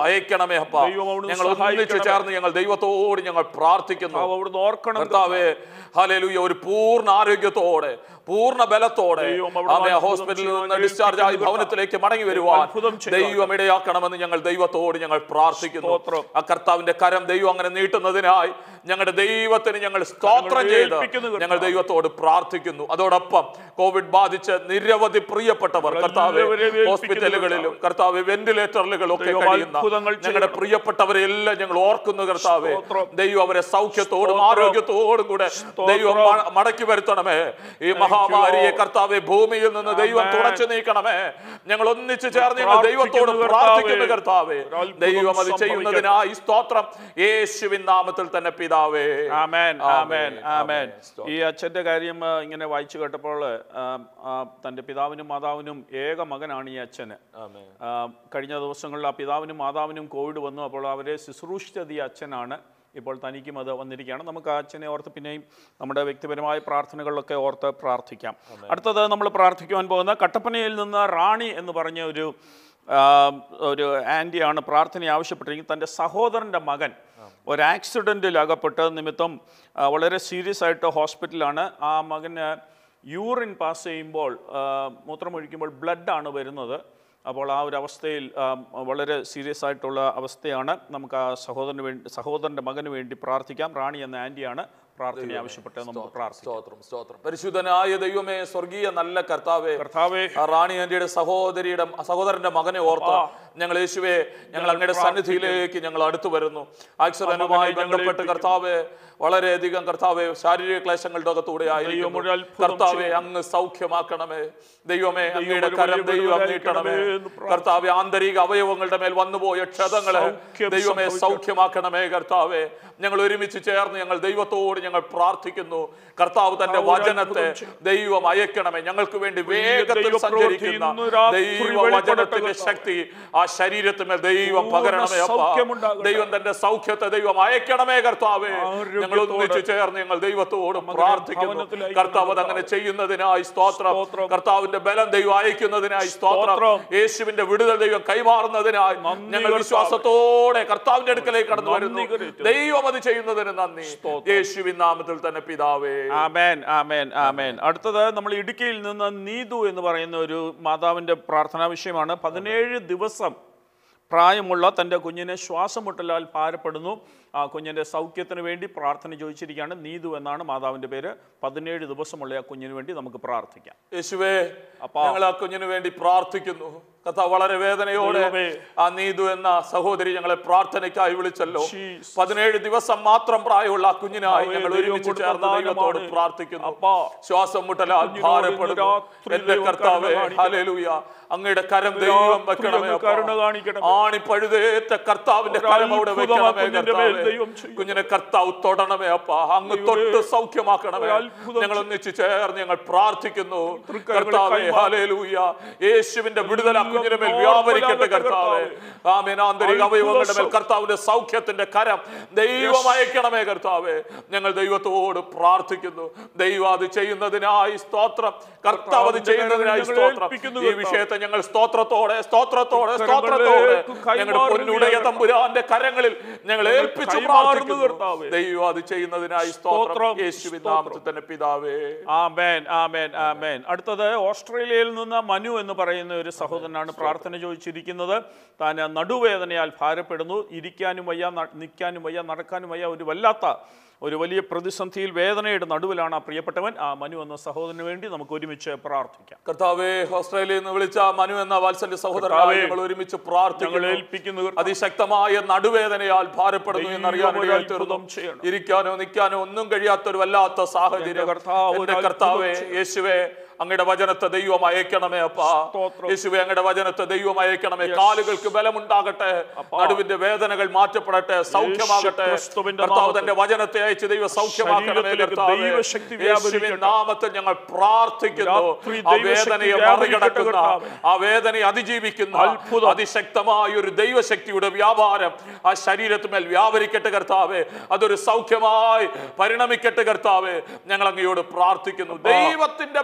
അയക്കണമേ അപ്പ ദൈവം അവിടുന്ന് ഞങ്ങൾ ഒന്നിച്ച് സഹായിക്കണമേ. ചേർന്ന് ഞങ്ങൾ ദൈവത്തോട് ഞങ്ങൾ പ്രാർത്ഥിക്കുന്നു കർത്താവ് അവിടുന്ന് ഓർക്കണം കർത്താവേ ഹല്ലേലൂയ ഒരു പൂർണ്ണ ആരോഗ്യത്തോടെ പൂർണ്ണ ബലത്തോടെ ദൈവം അവിടുന്ന് ആമേ അത്ഭുതം ഹോസ്പിറ്റലിൽ നിന്ന് ചെയ്യുവാൻ ഡിസ്ചാർജ് ആയി ഏൽപ്പിക്കുന്നു ഭവനത്തിലേക്ക് മടങ്ങി വരുവാൻ അത്ഭുതം ചെയ്യുവാൻ. ദൈവം ഇടയാക്കണമെന്ന് ഞങ്ങൾ ദൈവത്തോട് ഞങ്ങൾ പ്രാർത്ഥിക്കുന്നു സ്തോത്രം. ആ കർത്താവിന്റെ കരം ദൈവം അങ്ങനെ നീട്ടുന്നതിനായി ഞങ്ങളുടെ ദൈവത്തിന് ഞങ്ങൾ സ്തോത്രം ചെയ്ത് ഏൽപ്പിക്കുന്നു കർത്താവേ. ഞങ്ങൾ ദൈവത്തോട് പ്രാർത്ഥിക്കുന്നു അതോടൊപ്പം കോവിഡ് ബാധിച്ച് നിരവധി പ്രിയപ്പെട്ടവർ കർത്താവ് എല്ലാവരെയും ഏൽപ്പിക്കുന്നു ഹോസ്പിറ്റലുകളിലും കർത്താവ് വെന്റിലേറ്ററുകളിലും ഒക്കെ ദൈവം കഴിയുന്ന അത്ഭുതങ്ങൾ ഞങ്ങളുടെ ചെയ്യണം. പ്രിയപ്പെട്ടവരെ എല്ലാം ഞങ്ങൾ ഓർക്കുന്നു കർത്താവേ സ്തോത്രം. ദൈവം അവരെ സൗഖ്യത്തോടും സ്തോത്രം. ആരോഗ്യത്തോടും കൂടെ സ്തോത്രം. ദൈവം മ- മടക്കി വരുത്തണമേ ഈ മഹാമാരിയെ Lord. കർത്താവെ ഭൂമിയിൽ നിന്ന് ദൈവം Amen. തുടച്ചു നീക്കണമേ ഞങ്ങൾ ഒന്നിച്ച് ചേർന്ന് ഞങ്ങൾ ദൈവത്തോട് പ്രാർത്ഥിക്കുന്നു പ്രാർത്ഥിക്കുന്നു കർത്താവേ. കർത്താവേ ഒരു അത്ഭുതം ദൈവം അത് സംഭവിക്കട്ടെ. ചെയ്യുന്നതിനായി സ്തോത്രം യേശുവിൻ നാമത്തിൽ തന്നെ പിതാവേ ആമേൻ ആമേൻ ആമേൻ. ആമേൻ സ്തോത്രം. ഈ അച്ഛൻ്റെ കാര്യം ആ, ഇങ്ങനെ വായിച്ചു കേട്ടപ്പോൾ ആ, ആ, തൻ്റെ പിതാവിനും മാതാവിനും ഏക മകനാണ് ഈ അച്ഛന് ആമേൻ. ആ, കഴിഞ്ഞ ദിവസങ്ങളിൽ ആ പിതാവിനും മാതാവിനും കോവിഡ് വന്നു അപ്പോൾ അവരെ ശുശ്രൂഷിച്ചത് ഈ അച്ഛനാണ് ഇപ്പോൾ തനിക്കും അത് വന്നിരിക്കുകയാണ് നമുക്ക് ആ അച്ഛനെ ഓർത്ത് പിന്നെയും നമ്മുടെ വ്യക്തിപരമായ പ്രാർത്ഥനകളിലൊക്കെ ഓർത്ത് പ്രാർത്ഥിക്കാം അടുത്തത് നമ്മൾ പ്രാർത്ഥിക്കുവാൻ പോകുന്ന കട്ടപ്പനയിൽ നിന്ന് റാണി എന്ന് പറഞ്ഞ ഒരു ആ, ഒരു ആൻറ്റിയാണ് പ്രാർത്ഥന ആവശ്യപ്പെട്ടിരിക്കുന്നത് തൻ്റെ സഹോദരൻ്റെ മകൻ ഒരു ആക്സിഡൻറ്റിൽ അകപ്പെട്ട നിമിത്തം ആ, വളരെ സീരിയസ് ആയിട്ട് ഹോസ്പിറ്റലാണ് ആ മകന് യൂറിൻ പാസ് ചെയ്യുമ്പോൾ ആ, മൂത്രമൊഴിക്കുമ്പോൾ ബ്ലഡാണ് വരുന്നത് അപ്പോൾ ആ ഒരു അവസ്ഥയിൽ ആ, വളരെ സീരിയസ് ആയിട്ടുള്ള അവസ്ഥയാണ് നമുക്ക് ആ സഹോദരന് വേണ്ടി സഹോദരൻ്റെ മകന് വേണ്ടി പ്രാർത്ഥിക്കാം റാണി എന്ന ആൻറ്റിയാണ് പ്രാർത്ഥന ആവശ്യപ്പെട്ട് നമുക്ക് പ്രാർത്ഥിക്കാം സ്തോത്രം സ്തോത്രം പരിശുദ്ധനായ ദൈവമേ സ്വർഗീയ നല്ല കർത്താവേ കർത്താവേ ആ റാണി ആന്റിയുടെ സഹോദരിയുടെ സഹോദരന്റെ മകനെ ഓർത്ത് ഞങ്ങൾ യേശുവെ ഞങ്ങൾ അങ്ങയുടെ സന്നിധിയിലേക്ക് ഞങ്ങൾ അടുത്തു വരുന്നു ആക്സിഡന്റുമായി ബന്ധപ്പെട്ട് കർത്താവെ വളരെയധികം കർത്താവെ ശാരീരിക ക്ലേശങ്ങളുടെ അകത്തൂടെ ദൈവം ആയിരിക്കുന്നു ഒരു അത്ഭുതം കർത്താവെ അങ്ങ് സൗഖ്യമാക്കണമേ ദൈവമേ അങ്ങയുടെ ഒരു കരം വലിയ ദൈവം വിടുതലായി നീട്ടണമേ കിടണമേ എന്ന് പ്രാർത്ഥിക്കുന്നു. കർത്താവെ ആന്തരിക അവയവങ്ങളുടെ മേൽ വന്നുപോയ ക്ഷതങ്ങളെ സൗഖ്യം ദൈവമേ സംഭവിക്കട്ടെ. സൗഖ്യമാക്കണമേ കർത്താവെ ഞങ്ങൾ ഒരുമിച്ച് ചേർന്ന് ഞങ്ങൾ ദൈവത്തോട് ഞങ്ങൾ പ്രാർത്ഥിക്കുന്നു കർത്താവ് തന്റെ കർത്താവ് ഒരു വചനത്തെ അത്ഭുതം ചെയ്യും. ദൈവം അയക്കണമേ ഞങ്ങൾക്ക് വേണ്ടി വേഗത്തിൽ ദൈവപ്രവൃത്തി സഞ്ചരിക്കുന്ന ഇന്ന് രാത്രി ദൈവ വെളിപ്പെടട്ടെ വചനത്തിന്റെ കർത്താവേ. ശക്തി ആ ശരീരത്തിന്മേൽ ദൈവം പൂർണ്ണ പകരണമേ അപ്പാ സൗഖ്യമുണ്ടാകട്ടെ. ദൈവം തന്റെ സൗഖ്യത്തെ ദൈവം അയക്കണമേ കർത്താവേ ആരോഗ്യത്തോടെ ഞങ്ങൾ ഒന്നിച്ച് ചേർന്ന് ഞങ്ങൾ ദൈവത്തോട് മകനെ പ്രാർത്ഥിക്കുന്നു ഭവനത്തിലേക്ക് കർത്താവ് അതങ്ങനെ ചെയ്യുന്നതിനായി സ്തോത്രം സ്തോത്രം. കർത്താവിന്റെ ബലം ദൈവം അയക്കുന്നതിനായി സ്തോത്രം സ്തോത്രം. യേശുവിന്റെ വിടുതൽ ദൈവം കൈമാറുന്നതിനായി നന്ദി ഞങ്ങൾ കർത്താവേ. വിശ്വാസത്തോടെ കർത്താവിന്റെ അടുക്കലേക്ക് കടന്നു വരുന്നു നന്ദി കരേറ്റുന്നു. ദൈവം അത് ചെയ്യുന്നതിന് നന്ദി സ്തോത്രം. യേശുവിൻ നാമത്തിൽ തന്നെ പിതാവേ ആമേൻ ആമേൻ ആമേൻ അടുത്തത് നമ്മൾ ഇടുക്കിയിൽ നിന്ന് നീതു എന്ന് പറയുന്ന ഒരു മാതാവിൻ്റെ പ്രാർത്ഥനാ വിഷയമാണ് പതിനേഴ് ദിവസം പ്രായമുള്ള തൻ്റെ കുഞ്ഞിനെ ശ്വാസം മുട്ടലാൽ ഭാരപ്പെടുന്നു ആ കുഞ്ഞിൻ്റെ സൗഖ്യത്തിന് വേണ്ടി പ്രാർത്ഥന ചോദിച്ചിരിക്കുകയാണ് നീതു എന്നാണ് മാതാവിൻ്റെ പേര് പതിനേഴ് ദിവസമുള്ള ആ കുഞ്ഞിന് വേണ്ടി നമുക്ക് പ്രാർത്ഥിക്കാം യേശുവേ അപ്പാ. ഞങ്ങൾ ആ കുഞ്ഞിന് വേണ്ടി പ്രാർത്ഥിക്കുന്നു കഥ വളരെ വേദനയോടെ ദൈവമേ. ആ നീതു എന്ന സഹോദരി ഞങ്ങളെ പ്രാർത്ഥനയ്ക്കായി വിളിച്ചല്ലോ Jesus. പതിനേഴ് ദിവസം മാത്രം പ്രായമുള്ള ആ കുഞ്ഞിനായി കർത്താവേ, ഞങ്ങൾ ദൈവം ഒരുമിച്ച് കൊടുത്ത ചേർന്ന് ദൈവത്തോട് ദാനമാണ്. പ്രാർത്ഥിക്കുന്നു അപ്പാ. ശ്വാസം മുട്ടലാൽ കുഞ്ഞിനോട് ഇന്ന് ഭാരപ്പെടുന്നു രാത്രി എന്റെ ദൈവം കർത്താവേ കരുണ കാണിക്കണം. ഹല്ലേലൂയ അങ്ങയുടെ കരം ഇന്ന് ദൈവം രാത്രി വെക്കണമേ അങ്ങ് അപ്പാ. കരുണ കാണിക്കണമേ. ആണിപ്പഴുതേറ്റ കർത്താവിന്റെ ഒരു കരം അവിടെ അത്ഭുതം ആ വെക്കണമേ കുഞ്ഞിന്റെ മേൽ കർത്താവേ ദൈവം ചെയ്യും. കുഞ്ഞിനെ കർത്താവ് തൊടണമേ അപ്പാ അങ്ങ് ദൈവമേ, തൊട്ട് സൗഖ്യമാക്കണമേ ഒരു അത്ഭുതം ഞങ്ങൾ ഒന്നിച്ച് ചേർന്ന് ഞങ്ങൾ പ്രാർത്ഥിക്കുന്നു തൃക്കൈകളിൽ കർത്താവേ കൈമാറി. ഹാലേലൂയ യേശുവിന്റെ വിടുതല ആ കുഞ്ഞിന്റെ മേൽ എല്ലാം വ്യാപരിക്കട്ടെ നോമ്പലാകട്ടെ കർത്താവേ ആമേൻ ആന്തരിക അത്ഭുത അവയവങ്ങളുടെ മേൽ സൗഖ്യം. കർത്താവിന്റെ സൗഖ്യത്തിന്റെ കരം ദൈവം അയക്കണമേ കർത്താവേ ഞങ്ങൾ ദൈവത്തോട് പ്രാർത്ഥിക്കുന്നു ദൈവം അത് ചെയ്യുന്നതിനായി സ്തോത്രം കർത്താവ് അത് കർത്താവിന്റെ ചെയ്യുന്നതിനായി കരം സ്തോത്രം ഏൽപ്പിക്കുന്നു ഈ കർത്താവേ. വിഷയത്തെ ഞങ്ങൾ സ്തോത്രത്തോടെ സ്തോത്രത്തോടെ സ്തോത്രത്തോടെ കരങ്ങളിലേക്ക് ഞങ്ങളുടെ പൊന്നുടയ കൈമാറുകയാണ്. തമ്പുരാന്റെ കരങ്ങളിൽ ഞങ്ങൾ ഏൽപ്പിച്ചു കൈമാറുന്നു പ്രാർത്ഥിക്കുന്നു കർത്താവേ. ദൈവം അത് ചെയ്യുന്നതിനായി സ്തോത്രം സ്തോത്രം, യേശുവിൻ സ്തോത്രം. നാമത്തിൽ തന്നെ പിതാവേ ആമേൻ ആമേൻ ആമേൻ അടുത്തത് ഓസ്ട്രേലിയയിൽ നിന്ന് മനു എന്ന് പറയുന്ന ഒരു സഹോദരനാണ് പ്രാർത്ഥന ചോദിച്ചിരിക്കുന്നത് താൻ നടുവേദനയാൽ ഭാരപ്പെടുന്നു ഇരിക്കാനും വയ്യ ന- നിൽക്കാനും വയ്യ നടക്കാനും വയ്യ ഒരു വല്ലാത്ത ഒരു വലിയ പ്രതിസന്ധിയിൽ വേദനയുടെ നടുവിലാണ് ആ പ്രിയപ്പെട്ടവൻ ആ മനു എന്ന സഹോദരന് വേണ്ടി നമുക്ക് ഒരുമിച്ച് പ്രാർത്ഥിക്കാം കർത്താവേ ഓസ്ട്രേലിയയിൽ നിന്ന് വിളിച്ച മനു എന്ന വാത്സല്യ സഹോദരനായി കർത്താവേ, ഞങ്ങൾ ഒരുമിച്ച് ഞങ്ങൾ പ്രാർത്ഥിക്കുന്നു ഏൽപ്പിക്കുന്നു കർത്താവേ. അതിശക്തമായ നടുവേദനയാൽ ഭാരപ്പെടുന്നു ദൈവം എന്നറിയാൻ ഒരു ഇടയായി തീർന്നു അത്ഭുതം ചെയ്യണം. ഇരിക്കാനോ നിൽക്കാനോ ഒന്നും കഴിയാത്തൊരു വല്ലാത്ത സാഹചര്യം എന്റെ കർത്താവ് ഒരു എന്റെ അത്ഭുതം കർത്താവേ ചെയ്യണം. യേശുവേ അങ്ങയുടെ വചനത്തെ ദൈവം അയക്കണമേ അപ്പാ സ്തോത്രം. യേശുവേ അങ്ങയുടെ വചനത്തെ ദൈവം അയക്കണമേ കാലുകൾക്ക് ബലമുണ്ടാകട്ടെ നടുവിന്റെ വേദനകൾ മാറ്റപ്പെടട്ടെ സൗഖ്യമാകട്ടെ ക്രിസ്തുവിന്റെ കർത്താവ് നാമത്തിൽ. തന്റെ വചനത്തെ അയച്ച് ദൈവം സൗഖ്യമാക്കണമേ ശരീരത്തിലേക്ക് കർത്താവേ ദൈവശക്തി യേശുവിൻ വ്യാപരിക്കട്ടെ. നാമത്തിൽ ഞങ്ങൾ പ്രാർത്ഥിക്കുന്നു രാത്രി ആ ദൈവശക്തി വേദനയെ വ്യാപരിക്കട്ടെ മറികടക്കുന്ന കർത്താവേ. ആ വേദനയെ അതിജീവിക്കുന്ന അത്ഭുതം. അതിശക്തമായ ഒരു ദൈവശക്തിയുടെ വ്യാപാരം ആ ശരീരത്തിന്മേൽ വ്യാപരിക്കട്ടെ കർത്താവേ അതൊരു സൗഖ്യമായി പരിണമിക്കട്ടെ കർത്താവേ ഞങ്ങൾ അങ്ങയോട് പ്രാർത്ഥിക്കുന്നു ദൈവത്തിന്റെ ബലം വ്യാപരിക്കട്ടെ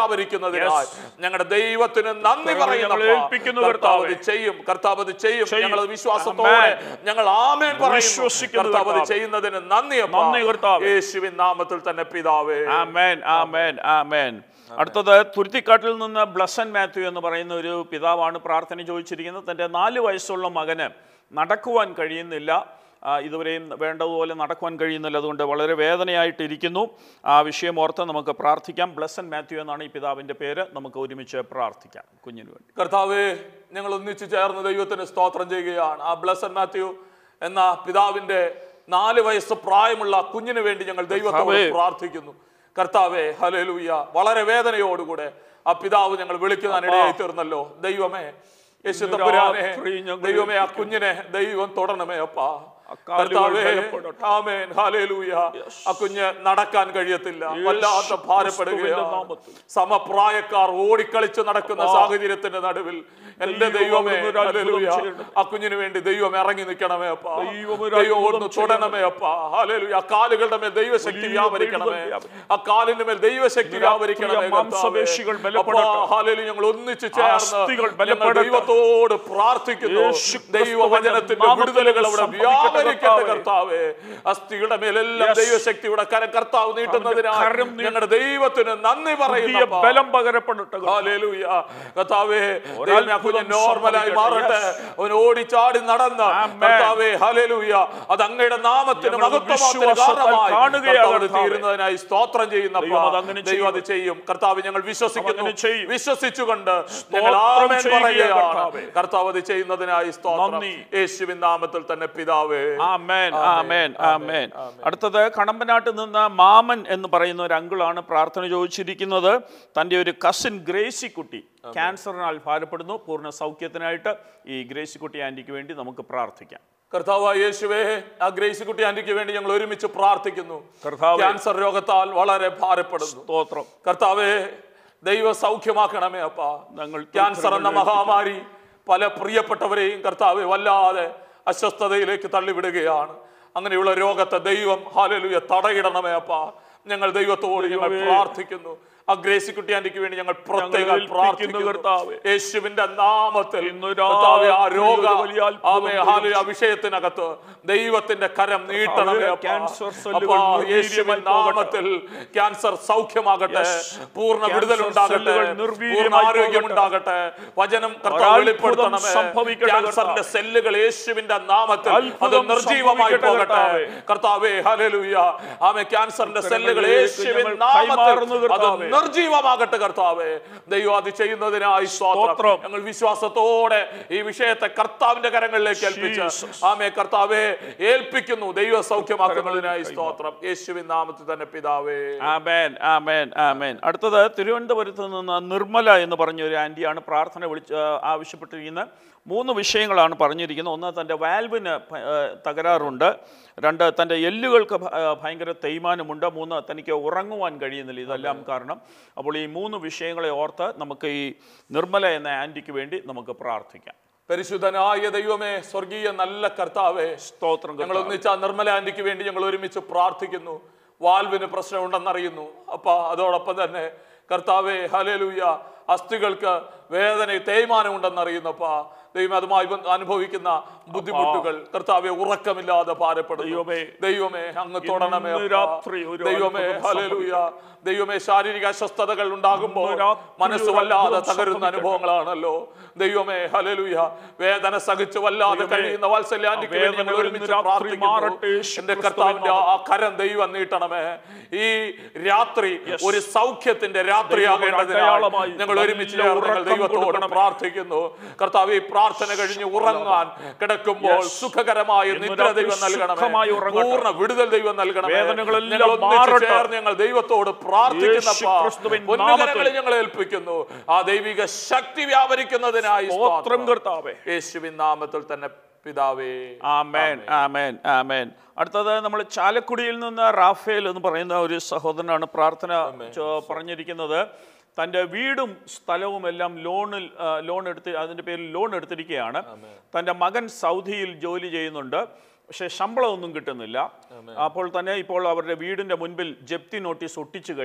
വ്യാപരിക്കുന്നതിനായി ഞങ്ങളുടെ ദൈവത്തിന് നന്ദി കർത്താവേ, പറയുന്നു ഞങ്ങൾ ഏൽപ്പിക്കുന്നു കർത്താവ് കർത്താവേ. ഇത് ചെയ്യും കർത്താവ് ഇത് ചെയ്യും ചെയ്യും. ഞങ്ങൾ വിശ്വാസത്തോടെ ആമേൻ. ഞങ്ങൾ ആമേൻ പറയുന്നു വിശ്വസിക്കുന്നു കർത്താവ് ഇത് കർത്താവേ. ചെയ്യുന്നതിന് നന്ദി അപ്പാ. നന്ദി കർത്താവേ. യേശുവിൻ നാമത്തിൽ തന്നെ പിതാവേ ആമേൻ ആമേൻ ആമേൻ അടുത്തത് തുരുത്തിക്കാട്ടിൽ നിന്ന് ബ്ലസൻ മാത്യു എന്ന് പറയുന്ന ഒരു പിതാവാണ് പ്രാർത്ഥന ചോദിച്ചിരിക്കുന്നത് തൻ്റെ നാല് വയസ്സുള്ള മകന് നടക്കുവാൻ കഴിയുന്നില്ല ആ, ഇതുവരെയും വേണ്ടതുപോലെ നടക്കുവാൻ കഴിയുന്നില്ല അതുകൊണ്ട് വളരെ വേദനയായിട്ടിരിക്കുന്നു ആ വിഷയം ഓർത്ത് നമുക്ക് പ്രാർത്ഥിക്കാം ബ്ലസൻ മാത്യു എന്നാണ് ഈ പിതാവിൻ്റെ പേര് നമുക്ക് ഒരുമിച്ച് പ്രാർത്ഥിക്കാം കുഞ്ഞിന് വേണ്ടി കർത്താവേ ഞങ്ങൾ ഒന്നിച്ചു ചേർന്ന് ദൈവത്തിന് സ്തോത്രം ചെയ്യുകയാണ് ആ ബ്ലസൻ മാത്യു എന്ന പിതാവിന്റെ നാല് വയസ്സ് പ്രായമുള്ള കുഞ്ഞിന് വേണ്ടി ഞങ്ങൾ ദൈവത്തോട് കർത്താവേ. പ്രാർത്ഥിക്കുന്നു കർത്താവേ ഹലേലൂയ വളരെ വേദനയോടുകൂടെ ആ പിതാവ് ഞങ്ങൾ വിളിക്കുവാൻ ഇടയായി തീർന്നല്ലോ ദൈവമേ യേശു ഇന്ന് തമ്പുരാനെ രാത്രി ഞങ്ങൾ ദൈവമേ ആ കുഞ്ഞിനെ ദൈവം തൊടണമേ അപ്പാ കാലുകൾ കർത്താവേ ബലപ്പെടട്ടെ. ആമേൻ ഹല്ലേലൂയ ആ കുഞ്ഞ് നടക്കാൻ കഴിയത്തില്ല വല്ലാത്ത യേശു ഭാരപ്പെടുകയാണ് ക്രിസ്തുവിന്റെ നാമത്തിൽ. സമപ്രായക്കാർ ഓടിക്കളിച്ച് നടക്കുന്ന സാഹചര്യത്തിന്റെ നടുവിൽ എന്റെ ദൈവം ദൈവമേ ഒരു അത്ഭുതം ഹല്ലേലൂയ ചെയ്യണമേ. ആ കുഞ്ഞിന് വേണ്ടി ദൈവം ഇറങ്ങി നിൽക്കണമേ അപ്പാ ദൈവം ഒരു ദൈവം അത്ഭുതം ഒന്ന് തുടരണമേ അപ്പാ ഹല്ലേലൂയ ആ കാലുകളുടെ മേൽ ദൈവശക്തി വലിയ വ്യാപരിക്കണമേ വിടുതൽ ആ കാലിന്റെ മേൽ ദൈവശക്തി ഇന്ന് വ്യാപരിക്കണമേ രാത്രി ആ മാംസപേശികൾ ബലപ്പെടട്ടെ. ഹാലലു ഞങ്ങൾ ഒന്നിച്ച് അസ്ഥികൾ ചേർന്ന് ഞങ്ങൾ ബലപ്പെടട്ടെ. ദൈവത്തോട് പ്രാർത്ഥിക്കുന്നു യേശു ദൈവവചനത്തിന്റെ ക്രിസ്തുവിന്റെ വിടുതലുകൾ അവിടെ നാമത്തിൽ വ്യാപരിക്കട്ടെ കർത്താവേ. കർത്താവേ അസ്ഥികളുടെ മേലെല്ലാം Yes. ദൈവശക്തിയുടെ കരം കർത്താവ് നീട്ടുന്നതിനാൽ കരം നീട്ടി- ഞങ്ങളുടെ ദൈവത്തിന് നന്ദി പുതിയ പറയുന്നു ബലം പകരപ്പെടട്ടെ ഹല്ലേലൂയ. കർത്താവേ ദൈവമേ ആ കുഞ്ഞ് ഒരത്ഭുതം നോർമലായി സംഭവിക്കട്ടെ. മാറട്ടെ അവൻ ഓടിച്ചാടി നടന്ന Amen. കർത്താവേ ഹല്ലേലൂയ അത് അങ്ങയുടെ നാമത്തിന് ഞങ്ങൾ മഹത്വമാത്തിന് വിശ്വാസത്താൽ കാരണമായി കാണുകയാണ് കർത്താവ് കർത്താവേ. തീരുന്നതിനായി സ്തോത്രം ചെയ്യുന്ന ദൈവം അതങ്ങനെ ദൈവം അത് ചെയ്യും കർത്താവ് ഞങ്ങൾ വിശ്വസിക്കുന്നു അതങ്ങനെ ചെയ്യും. വിശ്വസിച്ചുകൊണ്ട് ഞങ്ങൾ സ്തോത്രം ആമേൻ ചെയ്യുക പറയുകയാണ് കർത്താവേ. കർത്താവ് അത് ചെയ്യുന്നതിനായി സ്തോത്രം നന്ദി. യേശുവിൻ നാമത്തിൽ തന്നെ പിതാവേ ആമേൻ ആമേൻ ആമേൻ ആമേൻ. അടുത്തത് കടമ്പനാട്ട് നിന്ന് മാമൻ എന്ന് പറയുന്ന ഒരു അങ്കിളാണ് പ്രാർത്ഥന ചോദിച്ചിരിക്കുന്നത് തൻ്റെ ഒരു കസിൻ ഗ്രേസിക്കുട്ടി ക്യാൻസറിനാൽ ഭാരപ്പെടുന്നു പൂർണ്ണ സൗഖ്യത്തിനായിട്ട് ഈ ഗ്രേസിക്കുട്ടി ആൻറ്റിക്ക് വേണ്ടി നമുക്ക് പ്രാർത്ഥിക്കാം കർത്താവായ യേശുവേ ആ ഗ്രേസ് കുട്ടി ആന്റിക്ക് വേണ്ടി ഞങ്ങൾ ഒരുമിച്ച് പ്രാർത്ഥിക്കുന്നു കർത്താവേ. ക്യാൻസർ രോഗത്താൽ വളരെ ഭാരപ്പെടുന്നു സ്തോത്രം കർത്താവേ ദൈവ സൗഖ്യമാക്കണമേ അപ്പാ ഞങ്ങൾ ക്യാൻസർ എന്ന മഹാമാരി പല പ്രിയപ്പെട്ടവരെയും കർത്താവെ വല്ലാതെ അസ്വസ്ഥതയിലേക്ക് തള്ളിവിടുകയാണ് അങ്ങനെയുള്ള രോഗത്തെ ദൈവം ഹാലലുയ തടയിടണമേ അപ്പാ ഞങ്ങൾ ദൈവത്തോട് ഞങ്ങൾ ദൈവമേ. പ്രാർത്ഥിക്കുന്നു ആ ഗ്രേസിക്കുട്ടി ആന്റിക്ക് വേണ്ടി ഞങ്ങൾ പ്രത്യേകം ഏൽപ്പിക്കുന്നു പ്രാർത്ഥിക്കുന്നു കർത്താവേ. യേശുവിന്റെ നാമത്തിൽ ഇന്ന് കർത്താവേ, ആ രാത്രി രോഗ ഒരു വലിയ അത്ഭുതം ആമേ, ഹാലലുയ, ആ വിഷയത്തിനകത്ത് ദൈവത്തിന്റെ കരം നീട്ടണമേ അപ്പാ. ക്യാൻസർ സെല്ലുകൾ അപ്പാ, നിർവീര്യമായി യേശുവിൻ നാമത്തിൽ ക്യാൻസർ സൗഖ്യമാകട്ടെ Yes. പൂർണ്ണ ക്യാൻസർ വിടുതൽ ഉണ്ടാകട്ടെ സെല്ലുകൾ നിർവീര്യമായി പൂർണ്ണ ആരോഗ്യം പോകട്ടെ. ഉണ്ടാകട്ടെ വചനം കർത്താവ് ഒരത്ഭുതം വെളിപ്പെടുത്തണമേ സംഭവിക്കട്ടെ ക്യാൻസറിന്റെ കർത്താവേ. സെല്ലുകൾ യേശുവിന്റെ നാമത്തിൽ അത് അത്ഭുതം നിർജീവമായി സംഭവിക്കട്ടെ പോകട്ടെ കർത്താവേ. കർത്താവേ ഹല്ലേലൂയ ആമേ ക്യാൻസറിന്റെ സെല്ലുകൾ കരങ്ങളിലേക്ക് യേശുവിൻ ഞങ്ങൾ നാമത്തിൽ കൈമാറുന്നു അത് കർത്താവേ. നിർജീവമാകട്ടെ കർത്താവേ ദൈവം അത് ചെയ്യുന്നതിനായി സ്തോത്രം സ്തോത്രം. ഞങ്ങൾ വിശ്വാസത്തോടെ ഈ വിഷയത്തെ കർത്താവിന്റെ കരങ്ങളിലേക്ക് ഏൽപ്പിച്ച് Jesus. ആമേ കർത്താവേ ഏൽപ്പിക്കുന്നു ദൈവ സൗഖ്യമാക്കുന്നതിനായി സ്തോത്രം യേശുവിൻ നാമത്തിൽ തന്നെ പിതാവേ ആമേൻ ആമേൻ ആമേൻ അടുത്തത് തിരുവനന്തപുരത്ത് നിന്ന് നിർമ്മല എന്ന് പറഞ്ഞ ഒരു ആൻറ്റിയാണ് പ്രാർത്ഥന വിളിച്ച് ആ, ആവശ്യപ്പെട്ടിരിക്കുന്നത് മൂന്ന് വിഷയങ്ങളാണ് പറഞ്ഞിരിക്കുന്നത് ഒന്ന് തൻ്റെ വാൽവിന് ഭ- ആ, തകരാറുണ്ട് രണ്ട് തൻ്റെ എല്ലുകൾക്ക് ഭ- ആ, ഭയങ്കര തേയ്മാനമുണ്ട് മൂന്ന് തനിക്ക് ഉറങ്ങുവാൻ കഴിയുന്നില്ല ഇതെല്ലാം കാരണം അപ്പോൾ ഈ മൂന്ന് വിഷയങ്ങളെ ഓർത്ത് നമുക്ക് ഈ നിർമ്മല എന്ന ആൻറ്റിക്ക് വേണ്ടി നമുക്ക് പ്രാർത്ഥിക്കാം പരിശുദ്ധനായ ദൈവമേ സ്വർഗീയ നല്ല കർത്താവേ സ്തോത്രം ഞങ്ങൾ കർത്താവേ. ഒന്നിച്ച ആ നിർമ്മല ആന്റിക്ക് വേണ്ടി ഞങ്ങൾ ഒരുമിച്ച് പ്രാർത്ഥിക്കുന്നു വാൽവിന് പ്രശ്നമുണ്ടെന്നറിയുന്നു അപ്പ അതോടൊപ്പം തന്നെ കർത്താവെ ഹലേലൂയ അസ്ഥികൾക്ക് വേദന തേയ്മാനം ഉണ്ടെന്നറിയുന്നപ്പാ ദൈവം അതുമായി ബന്ധ- അനുഭവിക്കുന്ന ബുദ്ധിമുട്ടുകൾ കർത്താവെ ഉറക്കമില്ലാതെ ഭാരപ്പെടുന്നു ദൈവമേ, ദൈവമേ അങ്ങ് തൊടണമേ ഇന്ന് അപ്പാ. രാത്രി ഒരു ദൈവമേ അത്ഭുതം ഹലേലൂയ ദൈവമേ ശാരീരിക അസ്വസ്ഥതകൾ ഉണ്ടാകുമ്പോൾ ഇന്ന് രാത്രി മനസ്സ് ഒരു വല്ലാതെ അത്ഭുതം തകരുന്ന സംഭവിക്കട്ടെ. അനുഭവങ്ങളാണല്ലോ ദൈവമേ ഹലലുയ വേദന സഹിച്ച് വല്ലാതെ ദൈവമേ, കഴിയുന്ന വാത്സല്യാന്റിക്ക് ആ വേണ്ടി ഞങ്ങൾ വേദനകൾ ഒരുമിച്ച് ഇന്ന് രാത്രി പ്രാർത്ഥിക്കുന്നു മാറട്ടെ, യേശു എന്റെ ക്രിസ്തുവിൻ കർത്താവിന്റെ ആ- ആ കരം ദൈവം നീട്ടണമേ ഈ രാത്രി ഒരു സൗഖ്യത്തിന്റെ രാത്രിയാകേണ്ടതിനാൽ അടയാളമായി ഞങ്ങൾ ഒരുമിച്ച് നല്ല ചേർന്ന് ഞങ്ങൾ ഉറക്കം ദൈവത്തോട് കൊടുക്കണമേ. പ്രാർത്ഥിക്കുന്നു കർത്താവ് ഈ പ്രാർത്ഥന കഴിഞ്ഞ് ഉറങ്ങാൻ കിടക്കുമ്പോൾ Yes. സുഖകരമായ ഇന്ന് നിദ്ര രാത്രി ദൈവം നൽകണമേ സുഖമായി ഉറങ്ങട്ടെ. പൂർണ്ണ വിടുതൽ ദൈവം നൽകണമേ വേദനകളെല്ലാം ഞങ്ങൾ ഒന്നിച്ച് മാറട്ടെ. ചേർന്ന് ഞങ്ങൾ ദൈവത്തോട് പ്രാർത്ഥിക്കുന്നപ്പാ യേശുക്രിസ്തുവിൻ പൊന്നുകരങ്ങളിൽ നാമത്തിൽ. ഞങ്ങൾ ഏൽപ്പിക്കുന്നു ആ ദൈവിക ശക്തി വ്യാപരിക്കുന്നതിനായി സ്തോത്രം സ്തോത്രം. കർത്താവേ യേശുവിൻ നാമത്തിൽ തന്നെ പിതാവേ ആമേൻ ആമേൻ ആമേൻ അടുത്തത് നമ്മൾ ചാലക്കുടിയിൽ നിന്ന് റാഫേൽ എന്ന് പറയുന്ന ഒരു സഹോദരനാണ് പ്രാർത്ഥന ചോ- പറഞ്ഞിരിക്കുന്നത് തൻ്റെ വീടും സ്ഥലവും എല്ലാം ലോണിൽ ആ, ലോൺ എടുത്ത് അതിൻ്റെ പേരിൽ ലോൺ എടുത്തിരിക്കുകയാണ് തൻ്റെ മകൻ സൗദിയിൽ ജോലി ചെയ്യുന്നുണ്ട് പക്ഷേ ശമ്പളമൊന്നും കിട്ടുന്നില്ല അപ്പോൾ തന്നെ ഇപ്പോൾ അവരുടെ വീടിൻ്റെ മുൻപിൽ ജപ്തി നോട്ടീസ് ഒട്ടിച്ചു കഴിഞ്ഞു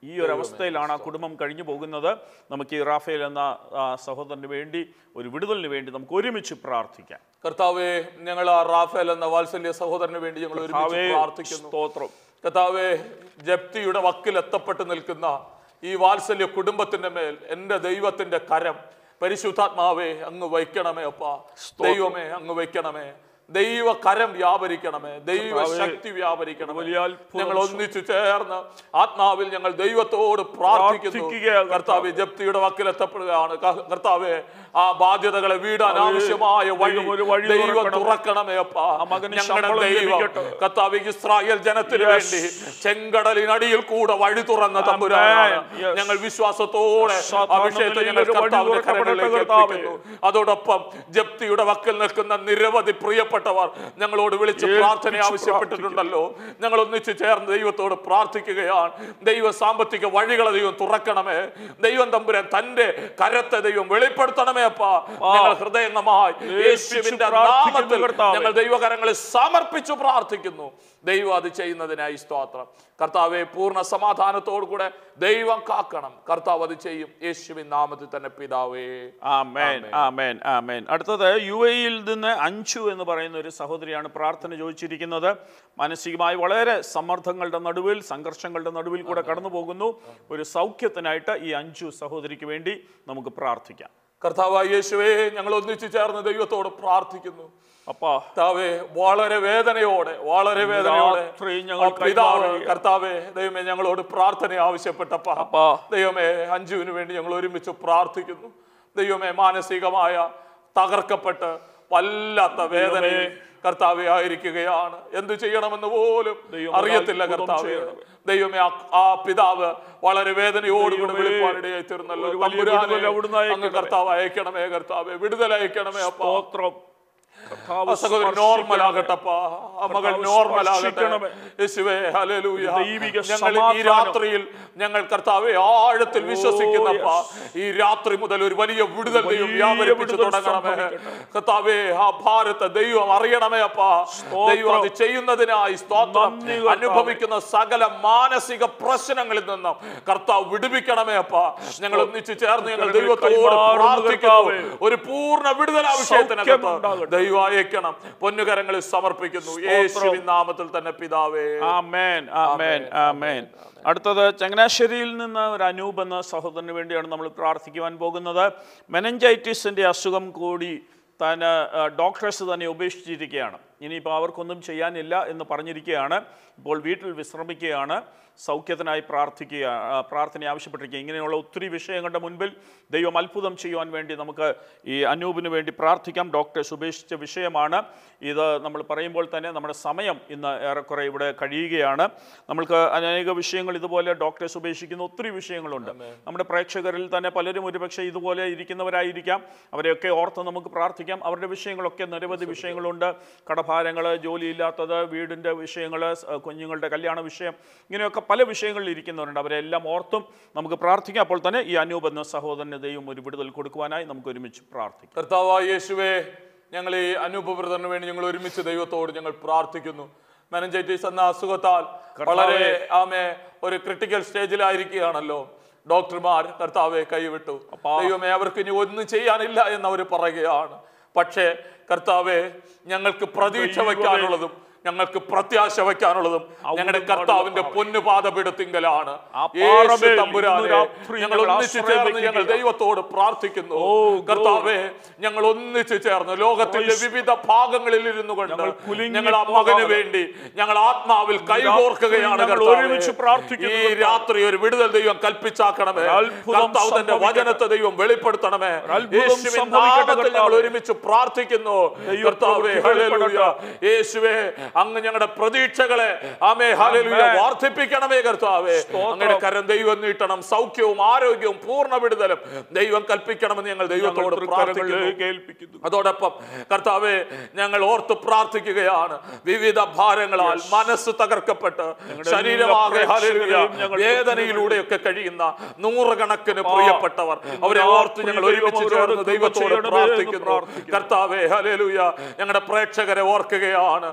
ഈ ഒരു അവസ്ഥയിലാണ് ആ കുടുംബം കഴിഞ്ഞു പോകുന്നത് നമുക്ക് ഈ റാഫേൽ എന്ന ആ, സഹോദരന് വേണ്ടി ഒരു വിടുതലിന് വേണ്ടി നമുക്ക് ഒരുമിച്ച് പ്രാർത്ഥിക്കാം കർത്താവെ ഞങ്ങൾ ആ റാഫേൽ എന്ന വാത്സല്യ സഹോദരന് വേണ്ടി ഞങ്ങൾ ഒരുമിച്ച് കർത്താവേ, പ്രാർത്ഥിക്കുന്നു സ്തോത്രം കർത്താവെ ജപ്തിയുടെ വക്കിൽ എത്തപ്പെട്ട് നിൽക്കുന്ന ഈ വാത്സല്യ കുടുംബത്തിന്റെ മേൽ എൻ്റെ ദൈവത്തിന്റെ കരം പരിശുദ്ധാത്മാവേ അങ്ങ് വയ്ക്കണമേ അപ്പാ ദൈവമേ അങ്ങ് വയ്ക്കണമേ ദൈവ കരം വ്യാപരിക്കണമേ ദൈവ ശക്തി വ്യാപരിക്കണമേ വലിയ അത്ഭുതം ഞങ്ങൾ ഒന്നിച്ചു ചേർന്ന് ആത്മാവിൽ ഞങ്ങൾ ദൈവത്തോട് പ്രാർത്ഥിക്കുന്നു പ്രാർത്ഥിക്കുകയാണ് കർത്താവ് ജപ്തിയുടെ വക്കിൽ എത്തപ്പെടുകയാണ് ക- കർത്താവെ ആ ബാധ്യതകളെ വീടാൻ ആവശ്യമായ വഴി ദൈവം ഒരു വഴി ദൈവം തുറക്കണം. തുറക്കണമേ അപ്പാ ആ മകന് ഞങ്ങളുടെ ശമ്പളം ദൈവം ലഭിക്കട്ടെ. കർത്താവ് ഇസ്രായേൽ ജനത്തിന് Yes. വേണ്ടി ചെങ്കടലിനടിയിൽ കൂടെ വഴി തുറന്ന തമ്പുരാനാണ് Amen. Yes. ഞങ്ങൾ വിശ്വാസത്തോടെ സാധാരണ അഭിഷേകത്തെ ഞങ്ങൾ നിലയിൽ ഒരു വഴി കർത്താവിന്റെ തുറക്കപ്പെടട്ടെ കരങ്ങളിലേക്ക് കർത്താവേ. ഏൽപ്പിക്കുന്നു അതോടൊപ്പം ജപ്തിയുടെ വക്കിൽ നിൽക്കുന്ന നിരവധി പ്രിയപ്പെട്ടവർ ഞങ്ങളോട് വിളിച്ച് ഏൽപ്പിച്ച് പ്രാർത്ഥന ആവശ്യപ്പെട്ടിട്ടുണ്ടല്ലോ ഞങ്ങൾ ഒന്നിച്ച് ചേർന്ന് ദൈവത്തോട് പ്രാർത്ഥിക്കുകയാണ് ദൈവ സാമ്പത്തിക വഴികളെ ദൈവം തുറക്കണമേ ദൈവം തമ്പുരാൻ തന്റെ കരത്തെ ദൈവം വെളിപ്പെടുത്തണമേ അപ്പാ ഞങ്ങൾ ഹൃദയംഗമായി യേശുവിന്റെ പ്രാർത്ഥിക്കുന്നു നാമത്തിൽ കർത്താവേ. ഞങ്ങൾ ദൈവകരങ്ങളെ സമർപ്പിച്ചു പ്രാർത്ഥിക്കുന്നു ദൈവം അത് ചെയ്യുന്നതിനായി സ്തോത്രം കർത്താവെ പൂർണ്ണ സമാധാനത്തോടു കൂടെ ദൈവം കാക്കണം കർത്താവ് അത് ചെയ്യും യേശുവിൻ നാമത്തിൽ തന്നെ പിതാവേ ആമേൻ ആമേൻ ആമേൻ അടുത്തത് യു എയിൽ നിന്ന് അഞ്ചു എന്ന് പറയുന്ന ഒരു സഹോദരിയാണ് പ്രാർത്ഥന ചോദിച്ചിരിക്കുന്നത് മാനസികമായി വളരെ സമ്മർദ്ദങ്ങളുടെ നടുവിൽ സംഘർഷങ്ങളുടെ നടുവിൽ കൂടെ കടന്നു പോകുന്നു ഒരു സൗഖ്യത്തിനായിട്ട് ഈ അഞ്ചു സഹോദരിക്ക് വേണ്ടി നമുക്ക് പ്രാർത്ഥിക്കാം കർത്താവായ യേശുവേ ഞങ്ങൾ ഒന്നിച്ചു ചേർന്ന് ദൈവത്തോട് പ്രാർത്ഥിക്കുന്നു അപ്പാ കർത്താവേ വളരെ വേദനയോടെ വളരെ വേദനയോടെ രാത്രി ഞങ്ങൾ ആ പിതാവ് കൈമാറുകയാണ്. കർത്താവേ ദൈവമേ ഞങ്ങളോട് പ്രാർത്ഥന ആവശ്യപ്പെട്ടപ്പ അപ്പാ ദൈവമേ അഞ്ജുവിന് വേണ്ടി ഞങ്ങൾ ഒരുമിച്ച് പ്രാർത്ഥിക്കുന്നു ദൈവമേ മാനസികമായ തകർക്കപ്പെട്ട് വല്ലാത്ത വേദനയിൽ കർത്താവെ ആയിരിക്കുകയാണ് എന്തു ചെയ്യണമെന്ന് പോലും ദൈവം അറിയത്തില്ല അത്ഭുതം കർത്താവെ ചെയ്യണമേ. ദൈവമേ ആ- ആ പിതാവ് വളരെ വേദനയോടുകൂടി ദൈവമേ, വിളിപ്പാനിടയായി തീർന്നല്ലോ ഒരു വലിയ തമ്പുരാനെ, വിടുതൽ അവിടുന്ന് അങ്ങ് അയക്കണമേ. കർത്താവ് അയക്കണമേ കർത്താവെ വിടുതൽ അയക്കണമേ അപ്പ സ്തോത്രം കർത്താവ് സഹോദരൻ നോർമൽ ആകട്ടപ്പാ ആ മകൾ കർത്താവ് നോർമൽ ആകട്ടെ സ്പർശിക്കണമേ. യേശുവേ ഹല്ലേലൂയ ദൈവിക ഞങ്ങൾ ഈ സമാധാനം. രാത്രിയിൽ ഞങ്ങൾ കർത്താവെ ആഴത്തിൽ വിശ്വസിക്കുന്നപ്പാ ഈ രാത്രി മുതൽ ഒരു വലിയ വിടുതൽ ദൈവം വലിയ വ്യാപരിപ്പിച്ചു വിടുതൽ തുടങ്ങണമേ സംഭവിക്കട്ടെ. കർത്താവേ ആ ഭാരത്തെ ദൈവം അറിയണമേ അപ്പാ സ്തോത്രം. ദൈവം അത് ചെയ്യുന്നതിനായി സ്തോത്രം നന്ദി കർത്താവേ. അനുഭവിക്കുന്ന സകല മാനസിക പ്രശ്നങ്ങളിൽ നിന്നും കർത്താവ് വിടുവിക്കണമേ അപ്പാ ഞങ്ങൾ ഒന്നിച്ച് ചേർന്ന് ഞങ്ങൾ കരങ്ങളിൽ ദൈവത്തോട് കൈമാറുന്നു പ്രാർത്ഥിക്കുന്നു കർത്താവേ. ഒരു പൂർണ്ണ വിടുതലാഭിഷേകത്തിനകത്ത് സൗഖ്യമുണ്ടാകട്ടെ. ദൈവം അയക്കണം പൊന്നുകരങ്ങളിൽ സമർപ്പിക്കുന്നു യേശുവിൻ നാമത്തിൽ തന്നെ പിതാവേ ആമേൻ ആമേൻ ആമേൻ അടുത്തത് ചങ്ങനാശ്ശേരിയിൽ നിന്ന് ഒരു അനൂപ് എന്ന സഹോദരന് വേണ്ടിയാണ് നമ്മൾ പ്രാർത്ഥിക്കുവാൻ പോകുന്നത് മെനഞ്ചൈറ്റിസിൻ്റെ അസുഖം കൂടി താൻ ഡോക്ടേഴ്സ് തന്നെ ഉപേക്ഷിച്ചിരിക്കുകയാണ് ഇനിയിപ്പോൾ അവർക്കൊന്നും ചെയ്യാനില്ല എന്ന് പറഞ്ഞിരിക്കുകയാണ് ഇപ്പോൾ വീട്ടിൽ വിശ്രമിക്കുകയാണ് സൗഖ്യത്തിനായി പ്രാർത്ഥിക്കുക ആ, പ്രാർത്ഥന ആവശ്യപ്പെട്ടിരിക്കുക ഇങ്ങനെയുള്ള ഒത്തിരി വിഷയങ്ങളുടെ മുൻപിൽ ദൈവം അത്ഭുതം ചെയ്യുവാൻ വേണ്ടി നമുക്ക് ഈ അനൂപിന് വേണ്ടി പ്രാർത്ഥിക്കാം ഡോക്ടേഴ്സ് ഉപേക്ഷിച്ച വിഷയമാണ് ഇത് നമ്മൾ പറയുമ്പോൾ തന്നെ നമ്മുടെ സമയം ഇന്ന് ഏറെക്കുറെ ഇവിടെ കഴിയുകയാണ് നമ്മൾക്ക് അനേക വിഷയങ്ങൾ ഇതുപോലെ ഡോക്ടേഴ്സ് ഉപേക്ഷിക്കുന്ന ഒത്തിരി വിഷയങ്ങളുണ്ട് നമ്മുടെ പ്രേക്ഷകരിൽ തന്നെ പലരും ഒരുപക്ഷെ ഇതുപോലെ ഇരിക്കുന്നവരായിരിക്കാം അവരെയൊക്കെ ഓർത്ത് നമുക്ക് പ്രാർത്ഥിക്കാം അവരുടെ വിഷയങ്ങളൊക്കെ നിരവധി വിഷയങ്ങളുണ്ട് കടഭാരങ്ങൾ ജോലിയില്ലാത്തത് വീടിൻ്റെ വിഷയങ്ങൾ കുഞ്ഞുങ്ങളുടെ കല്യാണ വിഷയം ഇങ്ങനെയൊക്കെ പല വിഷയങ്ങളിൽ ഇരിക്കുന്നവരുണ്ട് അവരെല്ലാം ഓർത്തും നമുക്ക് പ്രാർത്ഥിക്കാം അപ്പോൾ തന്നെ ഈ അനൂപ് എന്ന സഹോദരന് ദൈവം ഒരു വിടുതൽ കൊടുക്കുവാനായി നമുക്ക് ഒരുമിച്ച് പ്രാർത്ഥിക്കാം കർത്താവായ യേശുവേ ഞങ്ങൾ ഈ അനുപവൃതന് വേണ്ടി ഞങ്ങൾ ഒരുമിച്ച് ദൈവത്തോട് ഞങ്ങൾ പ്രാർത്ഥിക്കുന്നു മെനഞ്ചൈറ്റിസ് എന്ന അസുഖത്താൽ വളരെ ആമേ ഒരു ക്രിട്ടിക്കൽ സ്റ്റേജിലായിരിക്കുകയാണല്ലോ ഡോക്ടർമാർ കർത്താവെ കൈവിട്ടു ദൈവമേ അവർക്ക് ഇനി ഒന്നും ചെയ്യാനില്ല എന്ന് അവർ പറയുകയാണ് പക്ഷേ കർത്താവെ ഞങ്ങൾക്ക് പ്രതീക്ഷ വയ്ക്കാനുള്ളതും ഞങ്ങൾക്ക് പ്രത്യാശ വയ്ക്കാനുള്ളതും ഞങ്ങളുടെ കർത്താവിന്റെ പൊന്നുപാതപീഠത്തിങ്കലാണ് ആ യേശു പാറമേൽ തമ്പുരാനെ ഇന്ന് രാത്രി ഞങ്ങൾ ഞങ്ങൾ ഒന്നിച്ചു ആശ്രയം ചേർന്ന് ഞങ്ങൾ വയ്ക്കുകയാണ്. ദൈവത്തോട് പ്രാർത്ഥിക്കുന്നു ഓ, കർത്താവെ ഞങ്ങൾ ഒന്നിച്ചു ചേർന്ന് ലോകത്തിന്റെ വിവിധ ഭാഗങ്ങളിൽ ഇരുന്നു കൊണ്ട് ഞങ്ങൾ കുലുങ്ങി ഞങ്ങൾ ആ മകന് പോകാതെ. വേണ്ടി ഞങ്ങൾ ആത്മാവിൽ കൈകോർക്കുകയാണ് ഞങ്ങൾ കർത്താവേ. ഒരുമിച്ച് പ്രാർത്ഥിക്കുന്നു ഈ രാത്രി ഒരു വിടുതൽ ദൈവം കൽപ്പിച്ചാക്കണമേ ഒരു അത്ഭുതം കർത്താവ് തന്റെ സംഭവിക്കട്ടെ. വചനത്തെ ദൈവം വെളിപ്പെടുത്തണമേ ഒരു അത്ഭുതം യേശുവിൻ സംഭവിക്കട്ടെ നാമത്തിൽ ഞങ്ങൾ കർത്താവേ. ഒരുമിച്ച് പ്രാർത്ഥിക്കുന്നു ദൈവ കർത്താവേ പ്രവൃത്തി ഹല്ലേലൂയ വെളിപ്പെടട്ടെ. യേശുവേ അങ്ങ് ഞങ്ങളുടെ പ്രതീക്ഷകളെ ആമേ ഹല്ലേലൂയ ആമേൻ. വർദ്ധിപ്പിക്കണമേ കർത്താവേ സ്തോത്രം. അങ്ങയുടെ കരം ദൈവം നീട്ടണം സൗഖ്യവും ആരോഗ്യവും പൂർണ്ണ വിടുതലും ദൈവം കൽപ്പിക്കണമെന്ന് ഞങ്ങൾ ദൈവത്തോട് പ്രാർത്ഥിക്കുന്നു തൃക്കരങ്ങളിലേക്ക് ഏൽപ്പിക്കുന്നു അതോടൊപ്പം കർത്താവെ ഞങ്ങൾ ഓർത്ത് പ്രാർത്ഥിക്കുകയാണ് വിവിധ ഭാരങ്ങളാൽ മനസ്സ് തകർക്കപ്പെട്ട് ശരീരമാകെ എല്ലാ ഹല്ലേലൂയ, പ്രേക്ഷകരെയും ഞങ്ങൾ വേദനയിലൂടെയൊക്കെ കഴിയുന്ന നൂറുകണക്കിന് പ്രിയപ്പെട്ടവർ അവരെ ഓർത്ത് ഞങ്ങൾ ഒരുമിച്ച് ചേർന്ന് ദൈവത്തോട് പ്രാർത്ഥിക്കുന്നു കർത്താവെ ഹലേലുയ ഞങ്ങളുടെ പ്രേക്ഷകരെ ഓർക്കുകയാണ് കർത്താവ്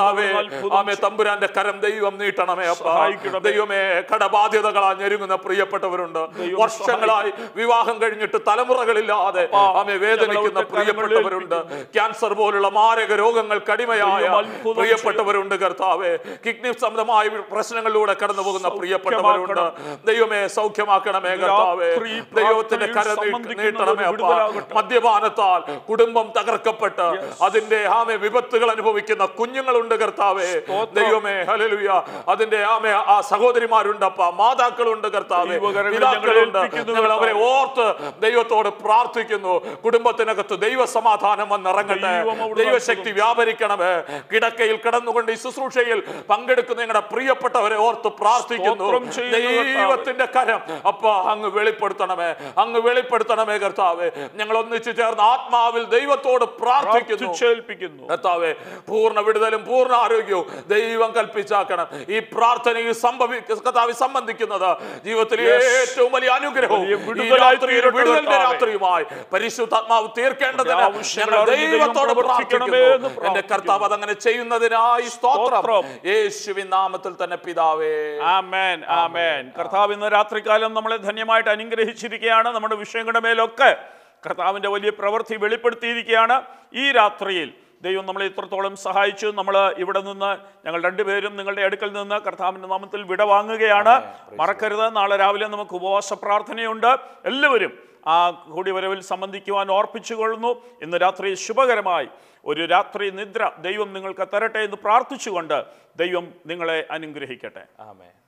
കർത്താവേ അത്ഭുതം ആമേ തമ്പുരാന്റെ കരം ദൈവം നീട്ടണമേ അപ്പ സഹായിക്കണമേ. ദൈവമേ കടബാധ്യതകളാ ഞെരുങ്ങുന്ന പ്രിയപ്പെട്ടവരുണ്ട് ദൈവം വർഷങ്ങളായി വിവാഹം കഴിഞ്ഞിട്ട് തലമുറകളില്ലാതെ ആമേ വേദനിക്കുന്ന ഞങ്ങളെ പ്രിയപ്പെട്ടവരുണ്ട് ക്യാൻസർ പോലുള്ള മാരക രോഗങ്ങൾ കടിമയായ ദൈവം അത്ഭുതം പ്രിയപ്പെട്ടവരുണ്ട് കർത്താവേ കിഡ്നി സംബന്ധമായ പ്രശ്നങ്ങളിലൂടെ കടന്നു പോകുന്ന പ്രിയപ്പെട്ടവരുണ്ട് ദൈവമേ സൗഖ്യമാക്കണമേ കർത്താവേ രാത്രി ദൈവത്തിന്റെ കരം നീ- സംബന്ധിക്കുന്നവർ നീട്ടണമേ അപ്പ വിടുതലാകട്ടെ. മദ്യപാനത്താൽ കുടുംബം തകർക്കപ്പെട്ട് അതിന്റെ ആമെ വിപത്തുകൾ അനുഭവിക്കുന്ന കുഞ്ഞുങ്ങളുണ്ട് കർത്താവേ ദൈവമേ ഹല്ലേലൂയ അതിന്റെ ആമെ ആ സഹോദരിമാരുണ്ടപ്പ മാതാക്കളുണ്ട് കർത്താവേ ദൈവകരങ്ങളിൽ പിതാക്കളുണ്ട് ഞങ്ങളെ ഏൽപ്പിക്കുന്നു ഞങ്ങൾ അവരെ ഓർത്ത് ദൈവത്തോട് പ്രാർത്ഥിക്കുന്നു കുടുംബത്തിനകത്ത് ദൈവ സമാധാനം വന്നിറങ്ങട്ടെ ദൈവം അവിടുന്ന് ദൈവശക്തി വ്യാപരിക്കണമേ കിടക്കയിൽ കിടന്നുകൊണ്ട് ഈ ശുശ്രൂഷയിൽ പങ്കെടുക്കുന്ന നിങ്ങളുടെ പ്രിയപ്പെട്ടവരെ ഓർത്ത് പ്രാർത്ഥിക്കുന്നു സ്തോത്രം ചെയ്യുന്നു കർത്താവേ. ദൈവത്തിന്റെ കരം അപ്പ അങ്ങ് വെളിപ്പെടുത്തണമേ അങ്ങ് വെളിപ്പെടുത്തണമേ കർത്താവേ ഞങ്ങൾ ഒന്നിച്ചു ചേർന്ന് ആത്മാവിൽ ദൈവത്തോട് പ്രാർത്ഥിക്കുന്നു പ്രാർത്ഥിച്ചേൽപ്പിക്കുന്നു കർത്താവേ പൂർണ്ണ വിടുതലും പൂർണ്ണ ആരോഗ്യവും ദൈവം കൽപ്പിച്ചാക്കണം ഈ പ്രാർത്ഥനയിൽ സംഭവി കർത്താവ് സംബന്ധിക്കുന്നത് ജീവിതത്തിലെ Yes. ഏറ്റവും വലിയ അനുഗ്രഹവും വലിയ ഈ വിടുതലായി രാത്രിയിൽ തീരട്ടെ വിടുതലിന്റെ കർത്താവേ. രാത്രിയുമായി പരിശുദ്ധാത്മാവ് തീർക്കേണ്ടതിന് ആവശ്യങ്ങൾ ഞങ്ങൾ അറിഞ്ഞ് ദൈവത്തോട് ദൈവം പ്രവർത്തിക്കണമേ പ്രാർത്ഥിക്കുന്നു എന്ന് എന്റെ പ്രാർത്ഥിക്കുന്നു. കർത്താവ് അതങ്ങനെ ചെയ്യുന്നതിനായി സ്തോത്രം സ്തോത്രം. യേശുവിൻ നാമത്തിൽ തന്നെ പിതാവേ ആമേൻ ആമേൻ കർത്താവ് ഇന്ന് രാത്രികാലം നമ്മളെ ധന്യമായിട്ട് അനുഗ്രഹിച്ചിരിക്കുകയാണ് നമ്മുടെ വിഷയങ്ങളുടെ മേലൊക്കെ കർത്താവിൻ്റെ വലിയ പ്രവൃത്തി വെളിപ്പെടുത്തിയിരിക്കുകയാണ് ഈ രാത്രിയിൽ ദൈവം നമ്മളെ ഇത്രത്തോളം സഹായിച്ചു നമ്മൾ ഇവിടെ നിന്ന് ഞങ്ങൾ രണ്ടുപേരും നിങ്ങളുടെ അടുക്കൽ നിന്ന് കർത്താവിൻ്റെ നാമത്തിൽ വിട വാങ്ങുകയാണ് മറക്കരുത് നാളെ രാവിലെ നമുക്ക് ഉപവാസ പ്രാർത്ഥനയുണ്ട് എല്ലാവരും ആ കൂടിവരവിൽ സംബന്ധിക്കുവാൻ ഓർപ്പിച്ചുകൊള്ളുന്നു ഇന്ന് രാത്രി ശുഭകരമായി ഒരു രാത്രി നിദ്ര ദൈവം നിങ്ങൾക്ക് തരട്ടെ എന്ന് പ്രാർത്ഥിച്ചുകൊണ്ട് ദൈവം നിങ്ങളെ അനുഗ്രഹിക്കട്ടെ ആമേ